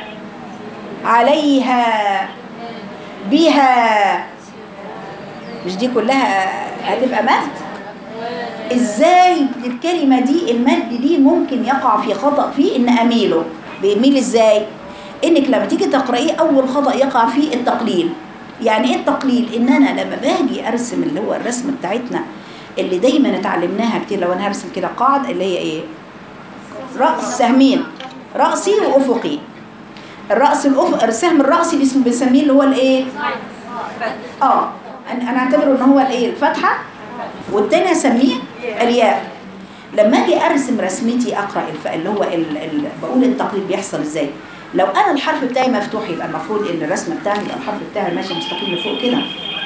عليها بها مش دي كلها هتبقى مد ازاي الكلمة دي المد دي ممكن يقع في خطأ فيه ان اميله بيميل ازاي انك لما تيجي تقرأيه اول خطأ يقع فيه التقليل يعني ايه التقليل ان انا لما باجي ارسم اللي هو الرسم بتاعتنا اللي دايما اتعلمناها كتير لو انا هرسم كده قاعد اللي هي ايه رأس سهمين رأسي وأفقي الرأس الأفق السهم الرأسي اللي اسمه بنسميه اللي هو الايه اه انا أنا اعتبره ان هو الايه الفتحة والتاني اسميه الياء لما اجي ارسم رسمتي اقرا الف... اللي هو ال... ال... بقول التقليد بيحصل ازاي لو انا الحرف بتاعي مفتوح يبقى المفروض ان الرسم بتاعي يبقى الحرف بتاعي ماشي مستقيم لفوق كده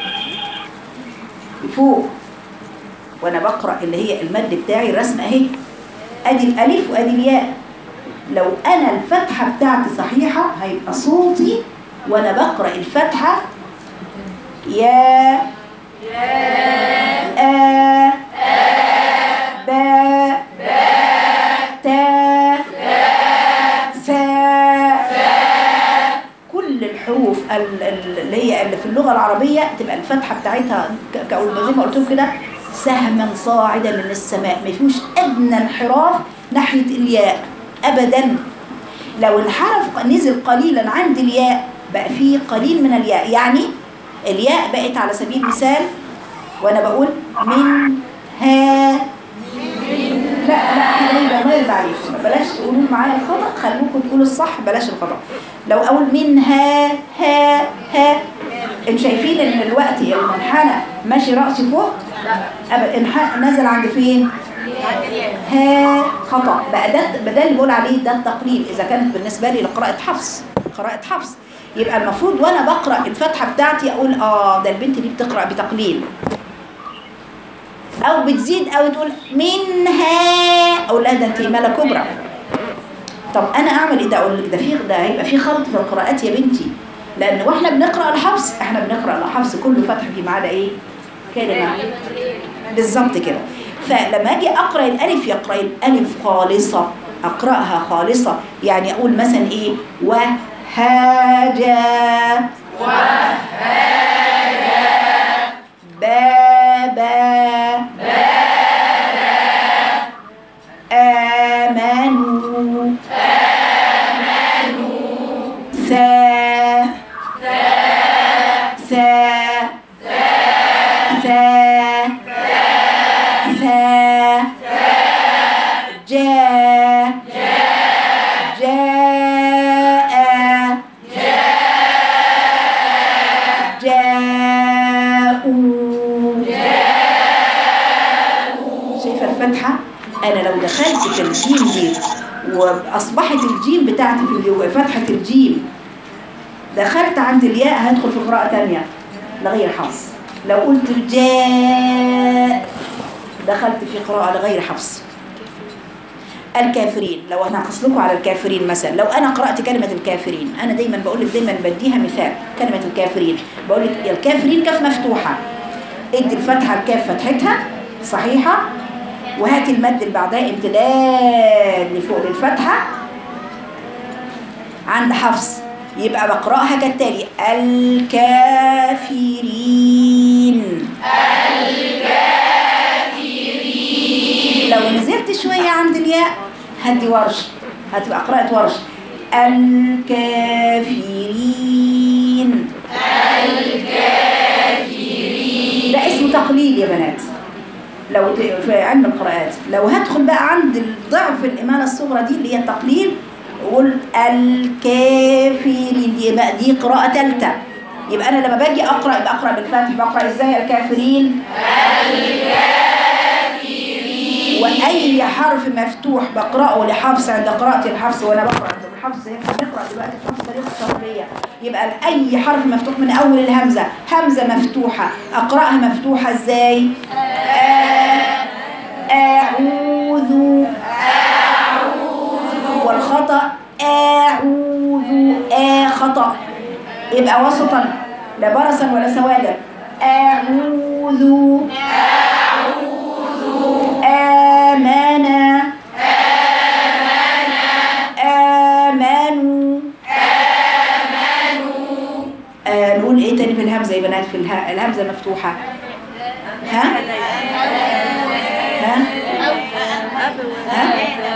لفوق وانا بقرا اللي هي المد بتاعي الرسم اهي ادي الالف وادي الياء لو انا الفتحه بتاعتي صحيحه هيبقى صوتي وانا بقرا الفتحه يا آ با تا ثا كل الحروف ال- ال- اللي هي اللي في اللغة العربية تبقى الفتحة بتاعتها ك- ك- زي ما قلت لكم كده سهما صاعدا من السماء ما فيهوش أدنى انحراف ناحية الياء أبدا لو الحرف نزل قليلا عند الياء بقى فيه قليل من الياء يعني الياء بقت على سبيل المثال وانا بقول من ها لا لا حبايبي الله يرضى عليكم بلاش تقولوا معايا الخطا خلوكم تقولوا الصح بلاش الخطا لو اقول من ها ها ها انتوا شايفين ان الوقت المنحنى ماشي راسي فوق ابدا انح- نزل عند فين ها خطا بقى ده بقى ده اللي بقول عليه ده التقليل اذا كانت بالنسبه لي لقراءه حفص قراءة حفص يبقى المفروض وانا بقرا الفتحه بتاعتي اقول اه ده البنت دي بتقرا بتقليل او بتزيد او تقول منها اقول لها ده انت ماله كبرى طب انا اعمل ايه ده اقول لك ده في ده هيبقى في خلط في القراءات يا بنتي لان واحنا بنقرا الحفص احنا بنقرا الحفص كله فتح في ما عدا ايه كلمه بالظبط كده فلما اجي اقرا الالف يقرا الالف خالصه اقراها خالصه يعني اقول مثلا ايه وهاجا بابا آمنوا ثا ثا ثا ثا جاء جاء جاءوا شايفه الفتحه انا لو دخلت في الجيم دي واصبحت الجيم بتاعتي في اليو- فتحه الجيم دخلت عند الياء هدخل في قراءه ثانيه لغير حفص لو قلت الجاء دخلت في قراءه لغير حفص الكافرين لو انا هقص لكم على الكافرين مثلا لو انا قرات كلمه الكافرين انا دايما بقول لك دايما بديها مثال كلمه الكافرين بقول لك يا الكافرين كاف مفتوحه ادي الفتحه الكاف فتحتها صحيحه وهاتي المد اللي بعدها امتداد لفوق للفتحه عند حفص يبقى بقراها كالتالي الكافرين لو نزلت شوية عند الياء هدي ورش هتبقى قراءة ورش الكافرين الكافرين ده اسمه تقليل يا بنات لو ت- في علم القراءات لو هدخل بقى عند ضعف الإمالة الصغرى دي اللي هي التقليل قول الكافرين دي بقى دي قراءة ثالثة يبقى أنا لما باجي أقرأ بقرأ بالفتح بقرأ إزاي الكافرين واي حرف مفتوح بقراه لحفص عند قراءه الحفص وانا بقرا عند الحفص هيك بنقرا دلوقتي في حفص طريقه الشرطيه يبقى اي حرف مفتوح من اول الهمزه همزه مفتوحه اقراها مفتوحه ازاي آ- اعوذ والخطا اعوذ آ خطا يبقى وسطا لا برصا ولا سوادا اعوذ آمنا آمنوا آه نقول ايه تاني في الهمزة يا بنات في اله- الهمزة مفتوحة ها ها ها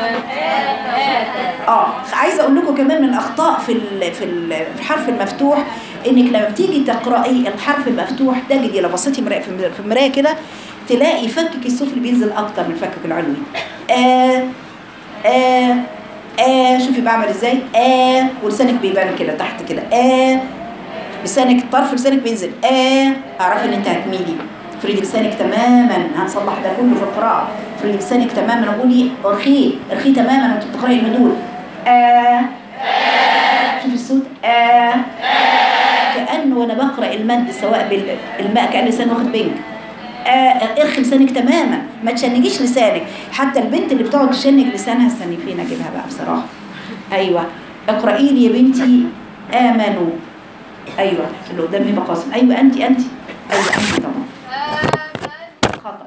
اه عايزه اقول لكم كمان من الاخطاء في ال في ال في الحرف المفتوح انك لما بتيجي تقراي الحرف المفتوح تجدي لو بصيتي مرايه في المراية- في المرايه كده تلاقي فكك السفلي بينزل اكتر من فكك العلوي آه آه آه شوفي بعمل ازاي آه ولسانك بيبان كده تحت كده آه لسانك طرف لسانك بينزل آه اعرفي ان انت هتميلي افردي لسانك تماما هنصلح ده كله في القراءة افردي لسانك تماما قولي ارخيه ارخيه تماما وانت بتقراي المدود آه شوفي الصوت آه كأنه وانا بقرا المد سواء بالماء كأن لسان واخد بنج آه ارخي لسانك تماما ما تشنجيش لسانك حتى البنت اللي بتقعد تشنج لسانها استني فين اجيبها بقى بصراحه ايوه اقراي لي يا بنتي امنوا ايوه اللي قدامي بقاسم ايوه انت انت ايوه انت طبعا خطا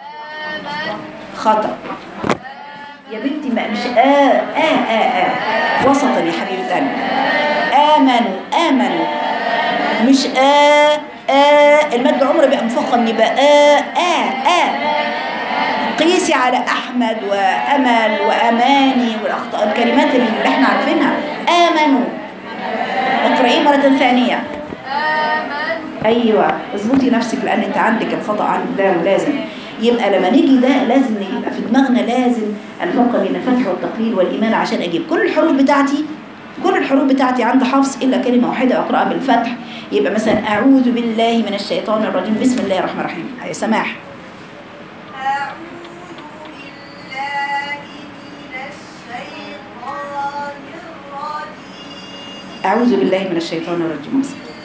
خطا يا بنتي ما مش آه آه آه آه وسطا يا حبيبة قلبي آمنوا آمنوا مش آه آه المد عمره بقى مفخم يبقى آه آه آه قيسي على أحمد وأمل وأماني والأخطاء الكلمات اللي احنا عارفينها آمنوا اقرأيه مرة ثانية ايوه اظبطي نفسك لان انت عندك الخطا عندك ده ولازم يبقى لما نيجي ده لازم يبقى في دماغنا لازم الفرق بين الفتح والتقليل والايمان عشان اجيب كل الحروف بتاعتي كل الحروف بتاعتي عند حفص الا كلمه واحده اقراها بالفتح يبقى مثلا اعوذ بالله من الشيطان الرجيم بسم الله الرحمن الرحيم يا سماح أعوذ بالله من الشيطان الرجيم أعوذ بالله من الشيطان الرجيم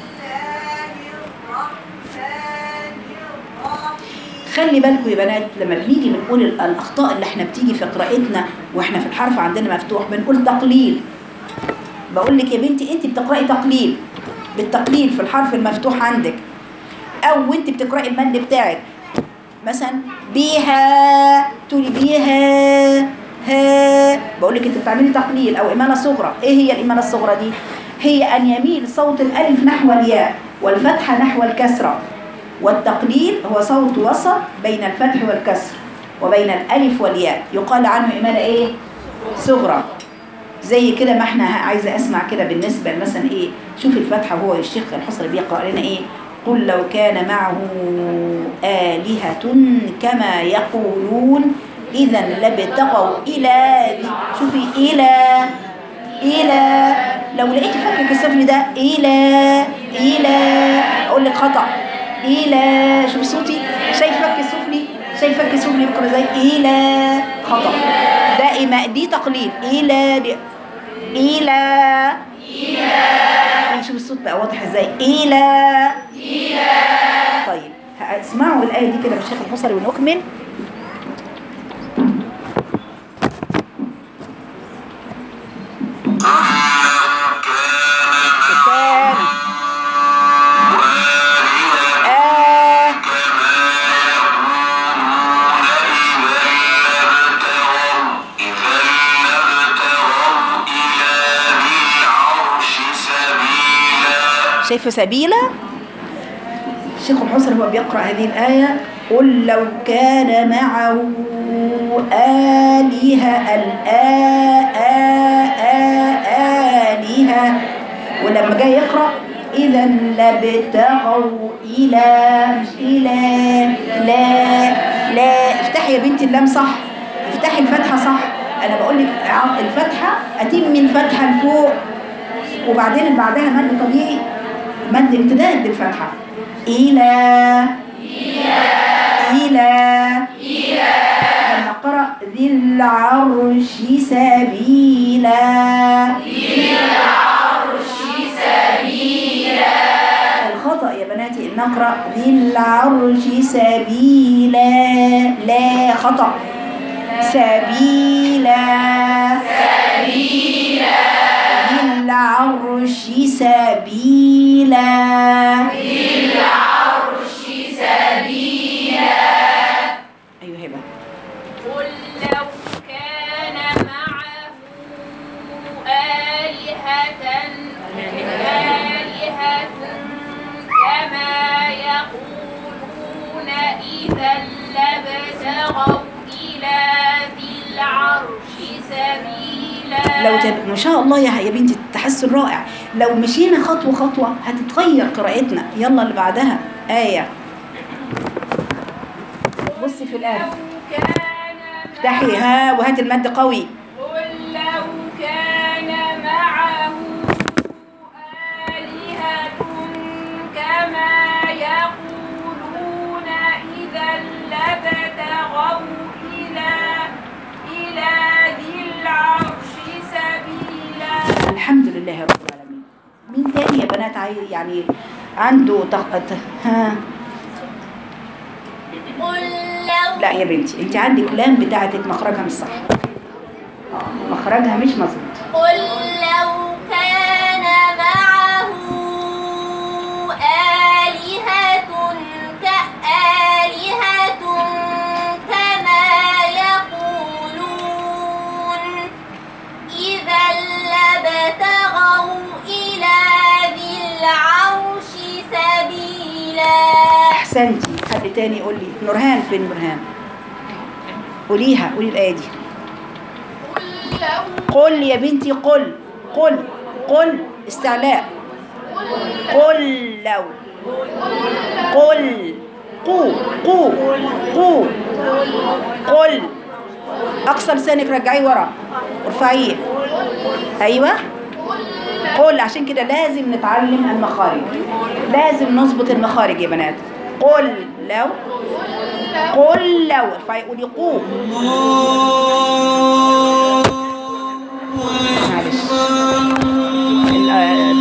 خلي بالكم يا بنات لما بنيجي بنقول ال- الأخطاء اللي احنا بتيجي في قراءتنا واحنا في الحرف عندنا مفتوح بنقول تقليل بقول لك يا بنتي انت بتقرأي تقليل بالتقليل في الحرف المفتوح عندك او انت بتقرأي المد بتاعك مثلا بيها تقولي بيها ها بقول لك انت بتعملي تقليل او اماله صغرى ايه هي الاماله الصغرى دي هي ان يميل صوت الالف نحو الياء والفتحه نحو الكسره والتقليل هو صوت وسط بين الفتح والكسر وبين الالف والياء يقال عنه اماله ايه صغرى زي كده ما احنا عايزه اسمع كده بالنسبه مثلا ايه شوف الفاتحه وهو الشيخ الحصري بيقرا لنا ايه قل لو كان معه آلهة كما يقولون إذا لابتغوا إلى ذي- شوفي إلى إلى لو لقيتي فكك السفلي ده إلى إلى أقول لك خطأ إلى شوفي صوتي شايف فك السفلي شايف فك السفلي بكرة زي إلى خطأ ده إيماء دي تقليل إلى دي إلى إلى شوف الصوت بقى واضح ازاي إلى إلى طيب اسمعوا الآية دي كده من الشيخ الحصري ونكمل كان آه شايفه سبيلا الشيخ الحسن هو بيقرأ هذه الآية قل لو كان معه آلهة الآ آلهة ولما جاي يقرأ إذا لابتغوا إلى مش إلى لا لا افتحي يا بنتي اللام صح افتحي الفتحة صح أنا بقول لك الفتحة أتم من فتحة لفوق وبعدين اللي بعدها مد طبيعي مد امتداد للفتحة إلى إلى إلى لما قرأ ذي العرش سبيلا ذي العرش سبيلا الخطأ يا بناتي إن نقرأ ذي العرش سبيلا لا خطأ سبيلا ذي العرش سبيلا ذي العرش سبيلا أيوة هبة قل لو كان معه آلهة آلهة كما يقولون إذا لابتغوا إلى ذي العرش سبيلا لو تب... ما شاء الله يا يا بنتي التحسن رائع لو مشينا خطوة خطوة هتتغير قراءتنا يلا اللي بعدها آية بصي في الآية لو كان افتحي ها وهات المد قوي قل لو كان معه آلهة كما يقولون إذا لابتغوا إلى إلى ذي العرش سبيلا الحمد لله رب العالمين مين تاني يا بنات عاي... يعني عنده طاقة ها قل لو لا يا بنتي انت عندك لام بتاعتك مخرجها مش صح آه، مخرجها مش مظبوط قل لو كان معه آلهة كآلهة كما يقولون إذا لابتغوا إلى ذي العرش سبيلا احسنتي حد تاني يقول لي نورهان فين نورهان قوليها قولي الآية دي قل لو قل يا بنتي قل قل قل استعلاء قل لو قل قو قو قو قل اقصى لسانك رجعيه ورا ارفعيه ايوه قل عشان كده لازم نتعلم المخارج لازم نظبط المخارج يا بنات قل لو قل لو ارفعي قولي قو معلش ال-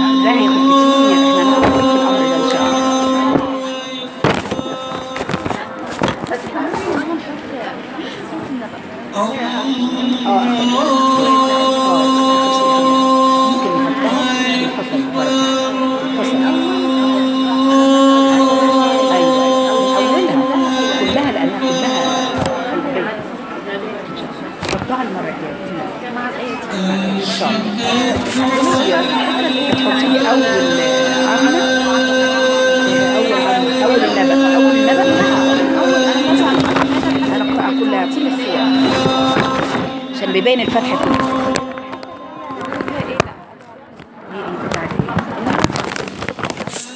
ان شاء الله تحطي اول عمله اول عملة اول النبأ اول النبأ اول انا مثلا هنقطع كلها كل الصور عشان بيبين الفتح كله هي ايه بتاعت ايه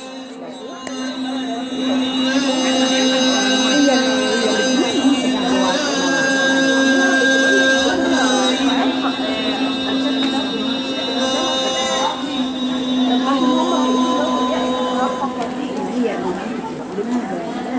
هي لماذا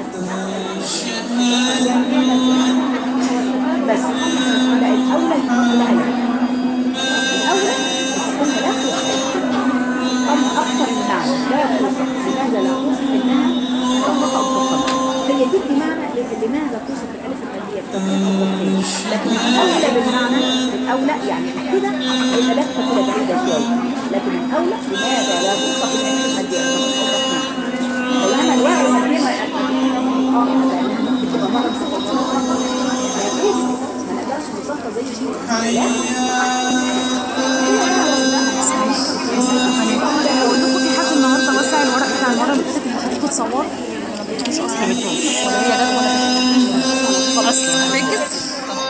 لا بس لا الأولى لا الأولى تكون لا توصف أم أكثر من معنى لا توصف لماذا لا توصف إنها رفقة أو فقط هي دي بمعنى لماذا توصف الألف الأبدية بتوصيف أو تفصيل لكن الأولى بالمعنى الأولى يعني كده هيبقى لفة كده بعيدة شوية لكن الأولى لماذا لا توصف الألف الأبدية بتوصيف أو تفصيل فلما الوعي والمعلومة اه لأنها ممكن تبقى مرض ما نقدرش نوصفها زي دي لا اقول لكم في حد النهارده وسع الورق بتاع المره اللي فاتت اللي خليكم تصوروا ما بقيتوش اصلا ولا هي جت ولا خلاص فيكس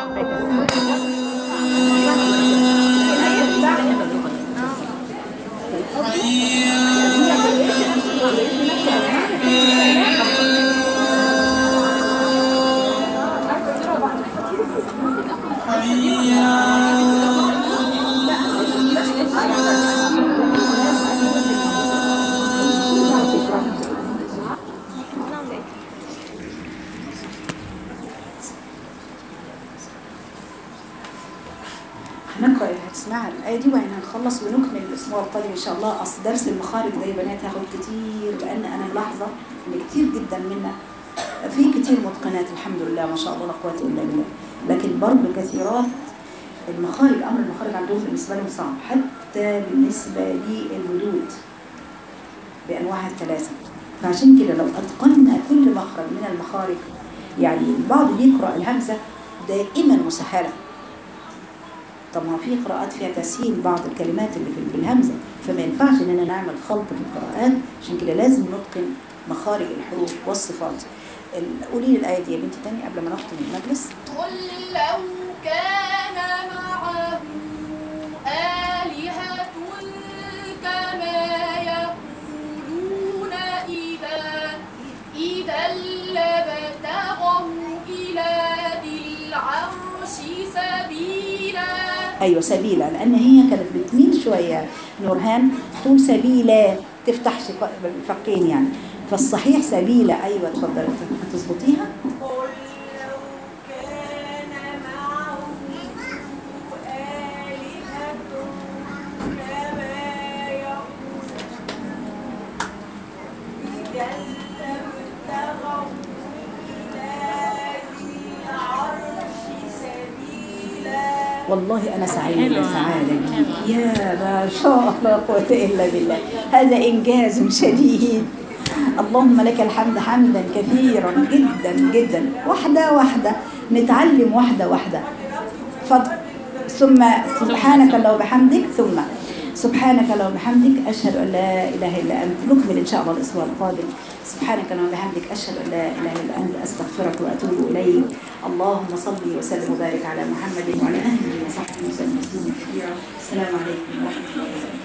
هنقرأ هتسمع الآية دي وبعدين هنخلص ونكمل الأسبوع القادم إن شاء الله أصل درس المخارج ده يا بنات هاخد كتير لأن أنا ملاحظة إن كتير جدا منا في كتير متقنات الحمد لله ما شاء الله لا قوة إلا بالله لكن برضه كثيرات المخارج أمر المخارج عندهم بالنسبة لهم صعب حتى بالنسبة للمدود بأنواعها الثلاثة فعشان كده لو أتقنا كل مخرج من المخارج يعني البعض يقرأ الهمزة دائما مسهلة طب ما في قراءات فيها تسهيل بعض الكلمات اللي في بالهمزة فما ينفعش اننا نعمل خلط في القراءات عشان كده لازم نتقن مخارج الحروف والصفات ال- قولي لي الآية دي يا بنتي تاني قبل ما نختم المجلس قل لو كان معه آلهة كما يقولون إذا إذا لابتغوا إلى ذي العرش سبيلا أيوة سبيلة لأن هي كانت بتميل شوية نورهان تقول سبيلة تفتح شق- الفقين يعني فالصحيح سبيلة أيوة اتفضلي هتظبطيها قل لو كان معه آلهة كما يقول إذا لابتغوا إلى ذي العرش سبيلا والله أنا سعيدة سعادة يا ما شاء الله لا قوة إلا بالله هذا إنجاز شديد اللهم لك الحمد حمدا كثيرا جدا جدا واحدة واحدة نتعلم واحدة واحدة فضل ثم سبحانك اللهم وبحمدك ثم سبحانك اللهم وبحمدك أشهد أن لا إله إلا أنت نكمل إن شاء الله الأسبوع القادم سبحانك اللهم وبحمدك أشهد أن لا إله إلا أنت أستغفرك وأتوب إليك اللهم صل وسلم وبارك على محمد وعلى آله وصحبه وسلم تسليما كثيرا السلام عليكم ورحمة الله وبركاته